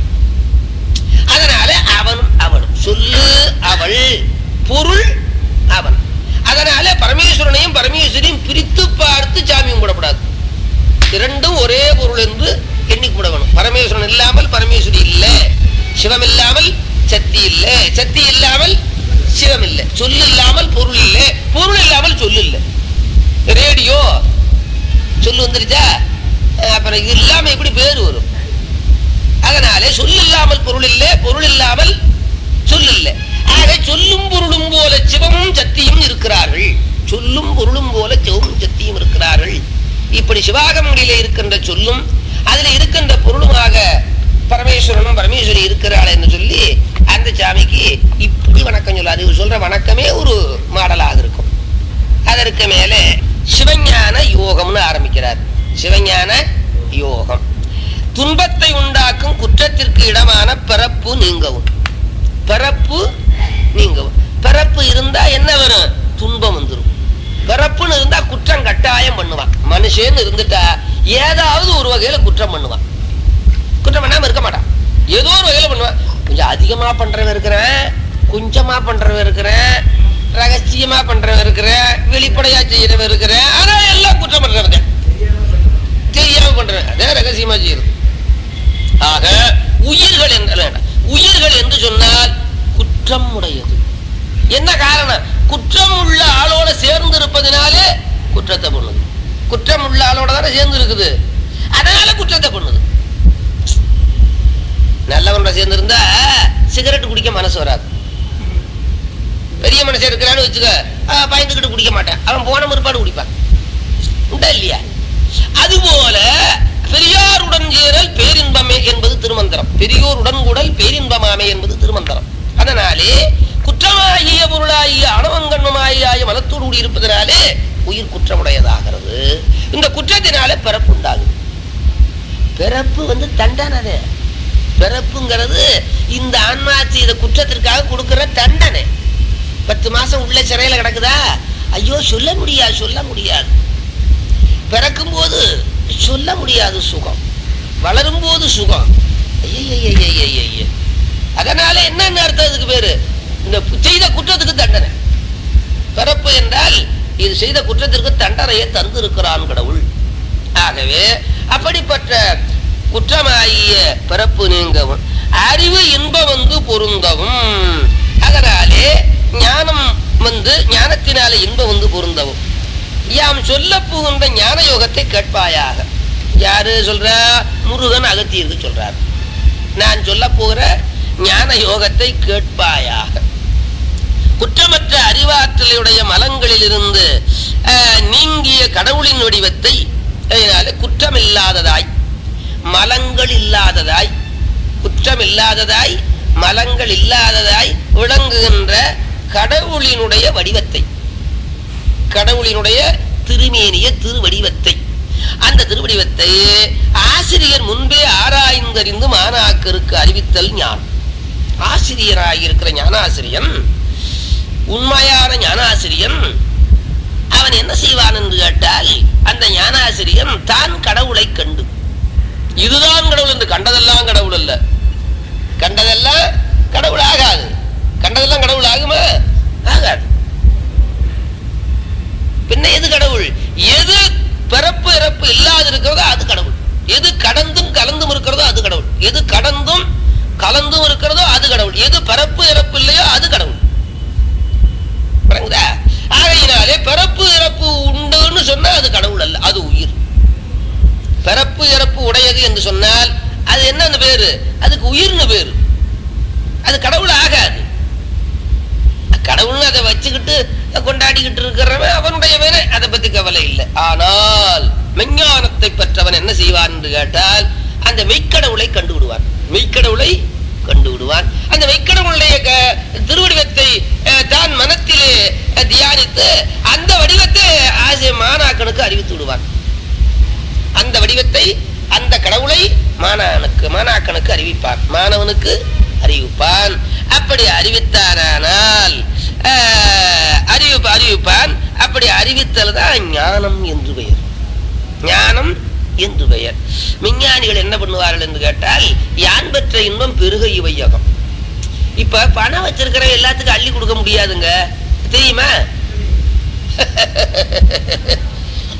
அதனால அவனும் அவனும் சொல்லு அவள் பொருள் அவன் அதனால பரமேஸ்வரனையும் பரமேஸ்வரியும் பிரித்து பார்த்து சாமி கும்பிடப்படாது இரண்டும் ஒரே பொருள் என்று எண்ணி கூடணும் பரமேஸ்வரன் இல்லாமல் பரமேஸ்வரி இல்ல சிவம் இல்லாமல் சக்தி இல்ல சக்தி இல்லாமல் சிவம் இல்ல சொல் இல்லாமல் பொருள் இல்ல பொருள் இல்லாமல் சொல் இல்ல ரேடியோ சொல்லு வந்துருச்சா அஹ் அப்புறம் இது இல்லாம எப்படி பேர் வரும் அதனாலே சொல் இல்லாமல் பொருள் இல்லை பொருள் இல்லாமல் சொல் இல்லை ஆக சொல்லும் பொருளும் போல சிவமும் சக்தியும் இருக்கிறார்கள் சொல்லும் பொருளும் போல சிவமும் சக்தியும் இருக்கிறார்கள் இப்படி சிவாகமங்களிலே இருக்கின்ற சொல்லும் அதுல இருக்கின்ற பொருளுமாக பரமேஸ்வரனும் பரமேஸ்வரி இருக்கிறாள் என்று சொல்லி அந்த சாமிக்கு இப்படி வணக்கம் சொல்லாது இவர் சொல்ற வணக்கமே ஒரு மாடலாக இருக்கும் அதற்கு மேலே சிவஞான யோகம்னு ஆரம்பிக்கிறார் சிவஞான யோகம் துன்பத்தை உண்டாக்கும் குற்றத்திற்கு இடமான பிறப்பு நீங்கவும் பிறப்பு நீங்கவும் பிறப்பு இருந்தா என்ன வரும் துன்பம் வந்துடும் பிறப்புன்னு இருந்தா குற்றம் கட்டாயம் பண்ணுவான் மனுஷன்னு இருந்துட்டா ஏதாவது ஒரு வகையில குற்றம் பண்ணுவான் குற்றம் பண்ணாம இருக்க மாட்டான் ஏதோ ஒரு வகையில பண்ணுவான் கொஞ்சம் அதிகமா பண்றவன் இருக்கிறேன் கொஞ்சமா பண்றவன் இருக்கிறேன் ரகசியமா பண்றவன் இருக்கிறேன் வெளிப்படையா செய்யறவன் இருக்கிறேன் ஆனா எல்லாம் குற்றம் பண்றவன் தெரியாம பண்றவன் அதே ரகசியமா செய்யறது ஆக உயிர்கள் என்று உயிர்கள் என்று சொன்னால் குற்றம் உடையது என்ன காரணம் குற்றம் உள்ள ஆளோட சேர்ந்து இருப்பதனாலே குற்றத்தை பண்ணுது குற்றம் உள்ள ஆளோட தானே சேர்ந்து இருக்குது அதனால குற்றத்தை பண்ணுது நல்லவனோட சேர்ந்து இருந்தா சிகரெட் குடிக்க மனசு வராது பெரிய மனுஷன் இருக்கிறான்னு வச்சுக்க ஆஹ், பயந்துக்கிட்டு குடிக்க மாட்டான் அவன் போன முற்பாடு குடிப்பான் உண்டா இல்லையா அதுபோல பெரியாருடன் சேரல் பேரின்பமே என்பது திருமந்திரம் பெரியோருடன் கூடல் பேரின்பமாமே என்பது திருமந்திரம் அதனாலே குற்றமாகிய பொருளாகிய அணவங்கண்மமாகிய மலத்தோடு கூடி இருப்பதனாலே உயிர் குற்றமுடையதாகிறது இந்த குற்றத்தினாலே பிறப்பு உண்டாகுது பிறப்பு வந்து தண்டனை பிறப்புங்கிறது இந்த ஆன்மா செய்த குற்றத்திற்காக கொடுக்கிற தண்டனை பத்து மாசம் உள்ள சிறையில கிடக்குதா ஐயோ சொல்ல முடியாது சொல்ல முடியாது பிறக்கும் போது சொல்ல முடியாது சுகம் வளரும் போது சுகம் ஐயையையையையைய. அதனால என்னென்ன அர்த்தம் இதுக்கு பேரு இந்த செய்த குற்றத்துக்கு தண்டனை பிறப்பு என்றால் இது செய்த குற்றத்திற்கு தண்டனையை தந்திருக்கிறான் கடவுள் ஆகவே அப்படிப்பட்ட குற்றமாகிய பிறப்பு நீங்கவும் அறிவு இன்பம் வந்து பொருந்தவும் அதனாலே ஞானம் வந்து ஞானத்தினாலே இன்பம் வந்து பொருந்தவும் யாம் சொல்ல புகுந்த ஞான யோகத்தை கேட்பாயாக யாரு சொல்ற முருகன் அகத்தியருக்கு சொல்றார் நான் சொல்ல போகிற ஞான யோகத்தை கேட்பாயாக குற்றமற்ற அறிவாற்றலையுடைய மலங்களிலிருந்து அஹ், நீங்கிய கடவுளின் வடிவத்தை அதனால குற்றமில்லாததாய் மலங்கள் இல்லாததாய் குற்றம் இல்லாததாய் மலங்கள் இல்லாததாய் விளங்குகின்ற கடவுளினுடைய வடிவத்தை கடவுளினுடைய திருமேனிய திருவடிவத்தை அந்த திருவடிவத்தை ஆசிரியர் முன்பே ஆராய்ந்தறிந்து மாணாக்கருக்கு அறிவித்தல் ஞானம் ஆசிரியராயிருக்கிற ஞானாசிரியன் உண்மையான ஞானாசிரியன் அவன் என்ன செய்வான் என்று கேட்டால் அந்த ஞானாசிரியன் தான் கடவுளை கண்டு இதுதான் கடவுள் என்று கண்டதெல்லாம் கடவுள் அல்ல கண்டதெல்லாம் கடவுள் ஆகாது கண்டதெல்லாம் கடவுள் ஆகுமா ஆகாது பின்ன எது கடவுள் எது பிறப்பு இறப்பு இல்லாது இருக்கிறதோ அது கடவுள் எது கடந்தும் கலந்தும் இருக்கிறதோ அது கடவுள் எது கடந்தும் கலந்தும் இருக்கிறதோ அது கடவுள் எது பிறப்பு இறப்பு இல்லையோ அது கடவுள் விளங்குதா? ஆகையினாலே பிறப்பு இறப்பு உண்டுன்னு சொன்னா அது கடவுள் அல்ல அது உயிர் பிறப்பு இறப்பு உடையது என்று சொன்னால் அது என்னன்னு பேரு அதுக்கு உயிர்னு பேரு அது கடவுள் ஆகாது கடவுள்னு அதை வச்சுக்கிட்டு கொண்டாடிக்கிட்டு இருக்கிறவன் அவனுடைய வேலை அதை பத்தி கவலை இல்லை ஆனால் மெஞ்ஞானத்தை பெற்றவன் என்ன செய்வான் என்று கேட்டால் அந்த மெய்க்கடவுளை கண்டு விடுவான் மெய்க்கடவுளை கண்டு விடுவான் அந்த மெய்க்கடவுளுடைய க- திருவடிவத்தை அஹ், தான் மனத்திலே அஹ், தியானித்து அந்த வடிவத்தை ஆசிய மாணாக்கனுக்கு அறிவித்து விடுவான் அந்த வடிவத்தை அந்த கடவுளை மாணவனுக்கு மாணாக்கனுக்கு அறிவிப்பான் மாணவனுக்கு அறிவிப்பான் அப்படி அறிவித்தாரானால் ஆஹ், அறிவிப்பு அறிவிப்பான் அப்படி அறிவித்தல் தான் ஞானம் என்று பெயர் ஞானம் என்று பெயர் விஞ்ஞானிகள் என்ன பண்ணுவார்கள் என்று கேட்டால் யான் பெற்ற இன்பம் பெருக இவையகம் இப்ப பணம் வச்சிருக்கிற எல்லாத்துக்கும் அள்ளி கொடுக்க முடியாதுங்க தெரியுமா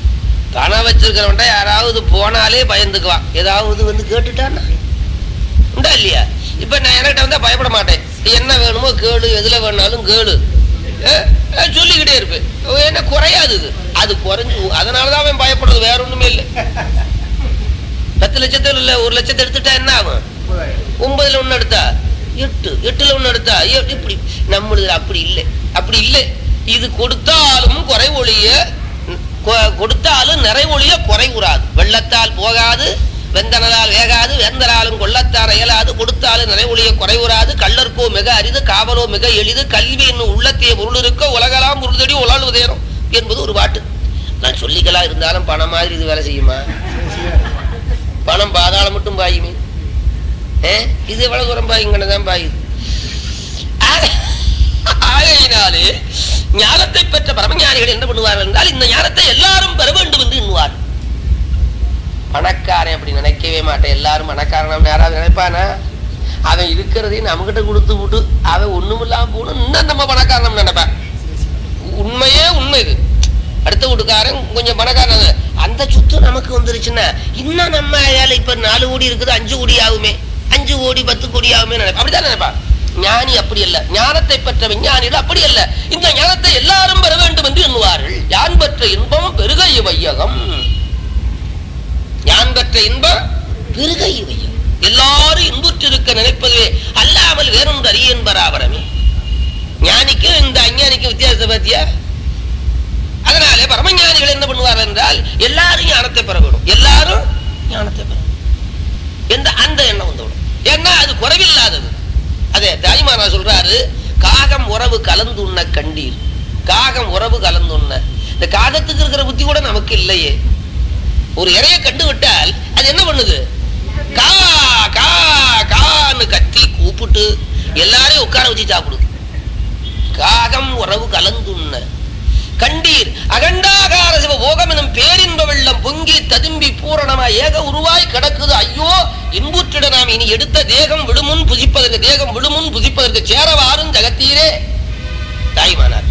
பணம் வச்சிருக்கிறவன்ட்ட யாராவது போனாலே பயந்துக்குவான் ஏதாவது வந்து கேட்டுட்டான்னா உண்டா இல்லையா இப்ப நான் என்கிட்ட வந்தா பயப்பட மாட்டேன் என்ன வேணுமோ கேளு எதுல வேணாலும் கேளு அஹ், அஹ், சொல்லிக்கிட்டே இருப்பேன் என்ன குறையாது இது அது குறைஞ்சு அதனாலதான் அவன் பயப்படுறது வேற ஒண்ணுமே இல்லை பத்து லட்சத்துல இல்ல ஒரு லட்சத்தை எடுத்துட்டா என்ன ஆகும் ஒன்பதுல ஒண்ணு எடுத்தா எட்டு எட்டுல ஒண்ணு எடுத்தா எ- இப்படி நம்மளுது அப்படி இல்லை அப்படி இல்லை இது கொடுத்தாலும் குறை ஒழிய கொ- கொடுத்தாலும் நிறை ஒழிய குறை உறாது வெள்ளத்தால் போகாது வெந்தனலால் வேகாது வேந்தராலும் கொள்ளத்தார் இயலாது கொடுத்தாலும் நிறை ஒழிய குறை உறாது கள்ளர்க்கோ மிக அரிது காவலோ மிக எளிது கல்வி என்னும் உள்ளத்தைய பொருள் இருக்க உலகலாம் உருதடி உலாழ்வதேனும் என்பது ஒரு பாட்டு நான் சொல்லிக்கலாம் இருந்தாலும் பணம் மாதிரி இது வேலை செய்யுமா பணம் பாதாளம் மட்டும் பாயுமே ஏ, இது எவ்வளவு தூரம் பாயுங்கன்னு பாயுது ஆக- ஆகையினாலே ஞானத்தை பெற்ற பரமஞானிகள் என்ன பண்ணுவார்கள் என்றால் இந்த ஞானத்தை எல்லாரும் பெற வேண்டும் என்று எண்ணுவார் பணக்காரன் அப்படி நினைக்கவே மாட்டேன் எல்லாரும் பணக்காரன் யாராவது நினைப்பானா அவன் இருக்கிறதையும் நம்மகிட்ட கொடுத்து விட்டு அவன் ஒண்ணும் இல்லாம போகணும் இன்னும் நம்ம பணக்காரன் நினைப்பான் உண்மையே உண்மை இது அடுத்த வீட்டுக்காரன் கொஞ்சம் பணக்காரன் அந்த சுத்து நமக்கு வந்துருச்சுன்னா இன்னும் நம்ம ஏழை இப்ப நாலு கோடி இருக்குது அஞ்சு கோடி ஆகுமே அஞ்சு கோடி பத்து கோடி ஆகுமே நினைப்பா அப்படிதான் நினைப்பா ஞானி அப்படி அல்ல ஞானத்தை பெற்ற விஞ்ஞானிகள் அப்படி அல்ல இந்த ஞானத்தை எல்லாரும் பெற வேண்டும் என்று எண்ணுவார்கள் யான் பெற்ற இன்பம் பெருக வையகம் யான் பெற்ற இன்பம் பெருக வையகம் எல்லாரும் இன்புற்றிருக்க நினைப்பதுவே அல்லாமல் வேறொன்று அறியன் பராபரமே ஞானிக்கும் இந்த அஞ்ஞானிக்கும் வித்தியாசத்தை பத்தியா அதனாலே பரமஞானிகள் என்ன பண்ணுவார்கள் என்றால் எல்லாரும் ஞானத்தை பெற வேணும் எல்லாரும் ஞானத்தை பெற வேணும். என்ற அந்த எண்ணம் வந்துவிடும் ஏன்னா அது குறைவில்லாதது அதே தாய்மானா சொல்றாரு காகம் உறவு கலந்து உண்ண கண்டீர் காகம் உறவு கலந்து உண்ண இந்த காகத்துக்கு இருக்கிற புத்தி கூட நமக்கு இல்லையே ஒரு இறைய கண்டு விட்டால் அது என்ன பண்ணுது கா கா கான்னு கத்தி கூப்பிட்டு எல்லாரையும் உட்கார வச்சு சாப்பிடுது காகம் உறவு கலந்துண்ண கண்டீர் அகண்டாகார சிவ போகம் எனும் பேரின்ப வெள்ளம் பொங்கி ததும்பி பூரணமா ஏக உருவாய் கிடக்குது ஐயோ இன்புற்றிட நாம் இனி எடுத்த தேகம் விடுமுன் புதிப்பதற்கு தேகம் விடுமுன் புதிப்பதற்கு சேரவாரும் ஜகத்தீரே தாய்மானார்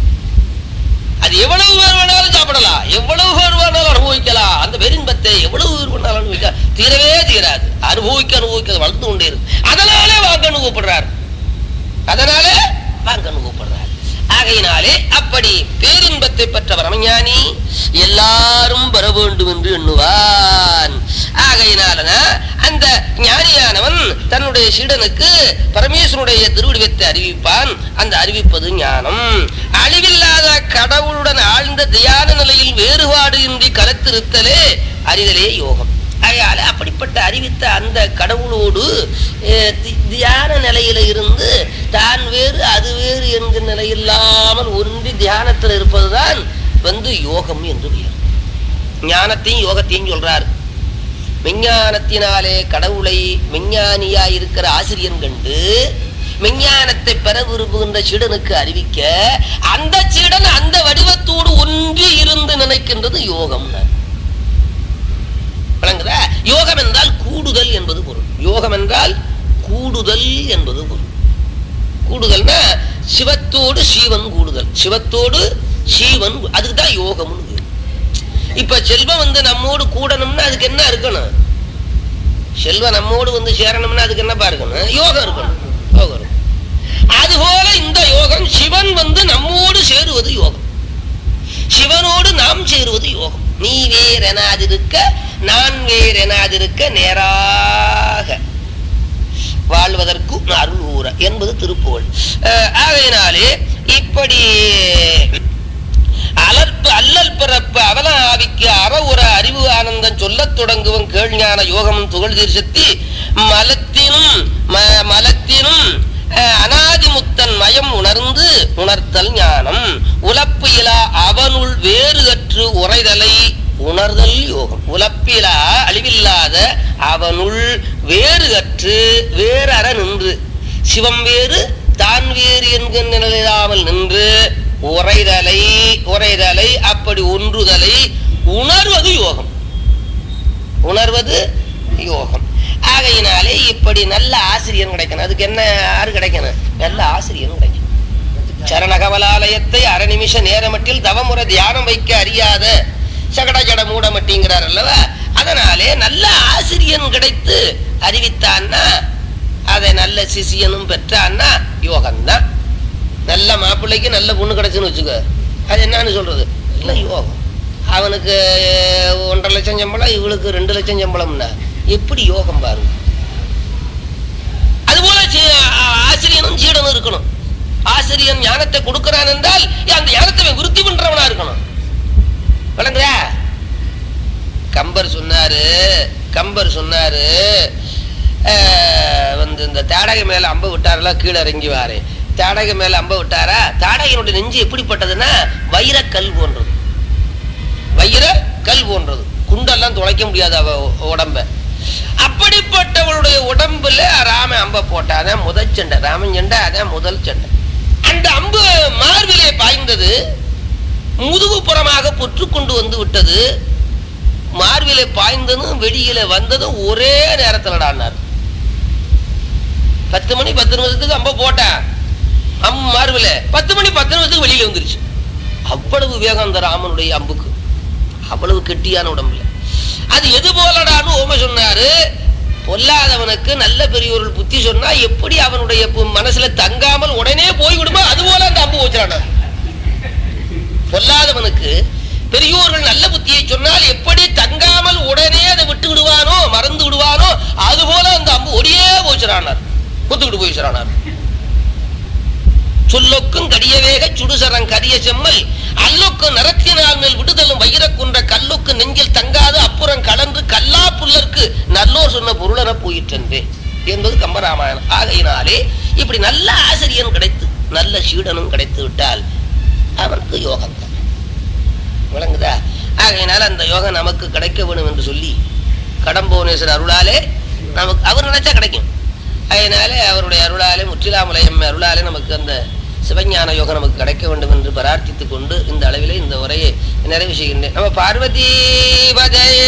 அது எவ்வளவு பேர் வேணாலும் சாப்பிடலாம் எவ்வளவு பேர் வேணாலும் அனுபவிக்கலாம் அந்த பெருன்பத்தை எவ்வளவு பேர் வேணாலும் அனுபவிக்கலாம் தீரவே தீராது அனுபவிக்க அனுபவிக்க அது வளர்ந்து கொண்டே இருக்கு அதனாலே வாங்க அனுபவப்படுறார் அதனாலே வாங்க அனுபவப்படுறார் ஆகையினாலே அப்படி பேரின்பத்தை பெற்ற பரமஞானி எல்லாரும் பெற வேண்டும் என்று எண்ணுவான் ஆகையினால அந்த ஞானியானவன் தன்னுடைய சீடனுக்கு பரமேஸ்வருடைய திருவிடுவத்தை அறிவிப்பான் அந்த அறிவிப்பது ஞானம் அழிவில்லாத கடவுளுடன் ஆழ்ந்த தியான நிலையில் வேறுபாடு இன்றி கலத்திருத்தலே அறிதலே யோகம் ஆகையால அப்படிப்பட்ட அறிவித்த அந்த கடவுளோடு அஹ், தி- தியான நிலையில இருந்து தான் வேறு அது வேறு என்கிற நிலையில்லாமல் ஒன்றி தியானத்தில் இருப்பதுதான் வந்து யோகம் என்று பெயர் ஞானத்தையும் யோகத்தையும் சொல்றார் விஞ்ஞானத்தினாலே கடவுளை விஞ்ஞானியா இருக்கிற ஆசிரியன் கண்டு விஞ்ஞானத்தை பெற விரும்புகின்ற சீடனுக்கு அறிவிக்க அந்த சீடன் அந்த வடிவத்தோடு ஒன்றி இருந்து நினைக்கின்றது யோகம் விளங்குதா யோகம் என்றால் கூடுதல் என்பது பொருள் யோகம் என்றால் கூடுதல் என்பது பொருள் கூடுதல்னா சிவத்தோடு சீவன் கூடுதல் சிவத்தோடு சீவன் கூ- அதுக்கு தான் யோகம்னு பேரு. இப்ப செல்வம் வந்து நம்மோடு கூடணும்னா அதுக்கு என்ன இருக்கணும் செல்வம் நம்மோடு வந்து சேரணும்னா அதுக்கு என்னப்பா இருக்கணும் யோகம் இருக்கணும் யோகம் இருக்கணும். அதுபோல இந்த யோகம் சிவன் வந்து நம்மோடு சேருவது யோகம் சிவனோடு நாம் சேருவது யோகம் நீ வேறெனாதிருக்க நான் வேறெனாதிருக்க நேராக வாழ்வதற்கு அருள் ஊற என்பது திருப்புகழ் அஹ், ஆகையினாலே இப்படி அலற்பு அல்லல் பிறப்பு அவல ஆவிக்கு அற உற அறிவு ஆனந்தம் சொல்லத் தொடங்குவன் கேள்ஞான யோகம் துகள் தீர்சக்தி மலத்தினும் ம- மலத்தினும் அஹ், அனாதிமுத்தன் மயம் உணர்ந்து உணர்த்தல் ஞானம் உலப்பு இலா அவனுள் வேறு கற்று உரைதலை உணர்தல் யோகம் உலப்பிலா அழிவில்லாத அவனுள் வேறு கற்று வேறு அற நின்று சிவம் வேறு தான் வேறு என்கின்ற நிலையிலாமல் நின்று உரைதலை உரைதலை அப்படி ஒன்றுதலை உணர்வது யோகம் உணர்வது யோகம் ஆகையினாலே இப்படி நல்ல ஆசிரியர் கிடைக்கணும் அதுக்கு என்ன யாரு கிடைக்கணும் நல்ல ஆசிரியர் கிடைக்கணும் சரணகமலாலயத்தை அரை நிமிஷ நேரமட்டில் தவமுறை தியானம் வைக்க அறியாத சகட ஜட மூடமட்டிங்கிறார் அல்லவா அதனாலே நல்ல ஆசிரியன் கிடைத்து அறிவித்தான்னா அதை நல்ல சிசியனும் பெற்றான்னா யோகம்தான் நல்ல மாப்பிள்ளைக்கு நல்ல பொண்ணு கிடைச்சுன்னு வச்சுக்க அது என்னன்னு சொல்றது இல்லை யோகம் அவனுக்கு ஒன்றரை லட்சம் சம்பளம் இவளுக்கு ரெண்டு லட்சம் சம்பளம்னா எப்படி யோகம் பாருங்க அதுபோல சி- ஆ- ஆசிரியனும் சீடனும் இருக்கணும் ஆசிரியன் ஞானத்தை கொடுக்கிறான் என்றால் அந்த ஞானத்தை அவன் விருத்தி பண்றவனா இருக்கணும் விளங்குதா கம்பர் சொன்னாரு கம்பர் சொன்னாரு அஹ், வந்து இந்த தாடகை மேல அம்ப விட்டாருல கீழே இறங்கி வாரு தாடகை மேல அம்ப விட்டாரா தாடகையினுடைய நெஞ்சு எப்படிப்பட்டதுன்னா வைரக்கல் போன்றது வைர கல் போன்றது குண்டெல்லாம் துளைக்க முடியாது அவ உடம்ப அப்படிப்பட்டவளுடைய உடம்புல ராமன் அம்ப போட்டா அதான் முதல் சண்டை ராமன் சண்டை அதான் முதல் சண்டை அந்த அம்பு மார்பிலே பாய்ந்தது முதுகு புறமாக பொற்று கொண்டு வந்து விட்டது மார்பிலே பாய்ந்ததும் வெளியில வந்ததும் ஒரே நேரத்தில் டானார் பத்து மணி பத்து நிமிஷத்துக்கு அம்ப போட்டேன் அம் மார்பில பத்து மணி பத்து நிமிஷத்துக்கு வெளியில வந்துருச்சு அவ்வளவு வேகம் அந்த ராமனுடைய அம்புக்கு அவ்வளவு கெட்டியான உடம்புல அது எது போலடான்னு ஓம சொன்னாரு பொல்லாதவனுக்கு நல்ல பெரியவர்கள் புத்தி சொன்னா எப்படி அவனுடைய பு- மனசுல தங்காமல் உடனே போய்விடுமோ அது போல அந்த அம்பு வச்சான பொல்லாதவனுக்கு பெரியோர்கள் நல்ல புத்தியை சொன்னால் எப்படி தங்காமல் உடனே அதை விட்டு விடுவானோ மறந்து விடுவானோ அது போல அந்த அம்பு ஒடியே போச்சுறானார் குத்துக்கிட்டு போயிச்சுறானார் சொல்லொக்கும் கடியவேக சுடுசரம் கரிய செம்மல் அல்லொக்கு நரத்தினால் மேல் விடுதலும் வைரக்குன்ற கல்லுக்கு நெஞ்சில் தங்காது அப்புறம் கலந்து கல்லா புல்லருக்கு நல்லோர் சொன்ன பொருளென போயிற்றென்றே என்பது கம்பராமாயணம் ஆகையினாலே இப்படி நல்ல ஆசிரியன் கிடைத்து நல்ல சீடனும் கிடைத்து விட்டால் அவனுக்கு யோகம் தான் விளங்குதா ஆகையினால அந்த யோகம் நமக்கு கிடைக்க வேணும் என்று சொல்லி கடம்புவனேஸ்வரர் அருளாலே நமக்கு அவர் நினைச்சா கிடைக்கும் அதனால அவருடைய அருளாலே முற்றிலாமலையம் அருளாலே நமக்கு அந்த சிவஞான யோகம் நமக்கு கிடைக்க வேண்டும் என்று பிரார்த்தித்துக் கொண்டு இந்த அளவிலே இந்த உரையை நிறைவு செய்கின்றேன் நம்ம பார்வதி பஜயே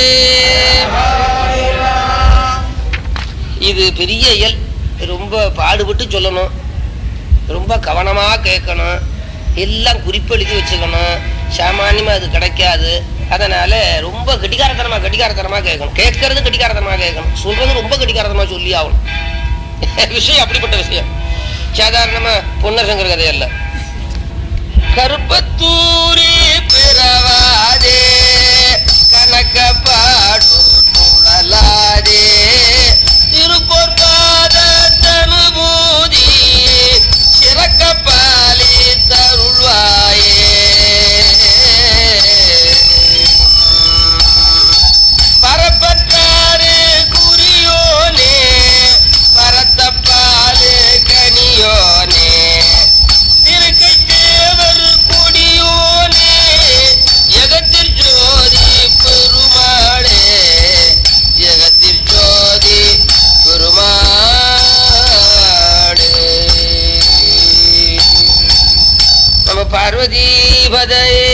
இது பெரிய இயல் ரொம்ப பாடுபட்டு சொல்லணும் ரொம்ப கவனமா கேட்கணும் எல்லாம் குறிப்பெழுதி வச்சுக்கணும் சாமானியமா அது கிடைக்காது அதனால ரொம்ப கடிகாரத்தனமா கடிகாரத்தனமா கேட்கணும் கேட்கறது கடிகாரத்தனமா கேட்கணும் சொல்றது ரொம்ப கடிகாரத்தனமா சொல்லி ஆகணும் விஷயம் அப்படிப்பட்ட விஷயம் சாதாரணமா பொன்னசங்கர் கதையல்ல கருப்பத்தூரி பிறவாதே கணக்க பாடும் துழலாதே திருப்போர் பாதத்தனுபூதி சிறக்க பாலி தருள்வாயே பரப்பற்றாரு குறியோனே பரத்தப்பாலு கனியோனே திருக்கைத்தேவர் கொடியோனே ஜெகத்தில் ஜோதி பெருமாளே ஜெகத்தில் ஜோதி பெருமாளே நம்ம பார்வதி பதையே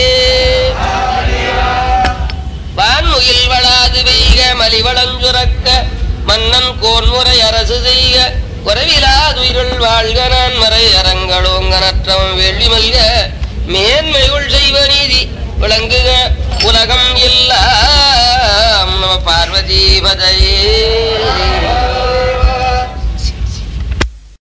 வான்முகில் வளாது வெய்க மலிவளஞ்சுரக்க மன்னன் கோன்முறை அரசு செய்க குறைவிலாதுயிர்கள் வாழ்க நான் மறை அரங்களோங்கனற்றவம் வெள்ளி மல்க மேன்மையுள் செய்வ நீதி விளங்குக உலகம் எல்லாம் நம பார்வதி பதையே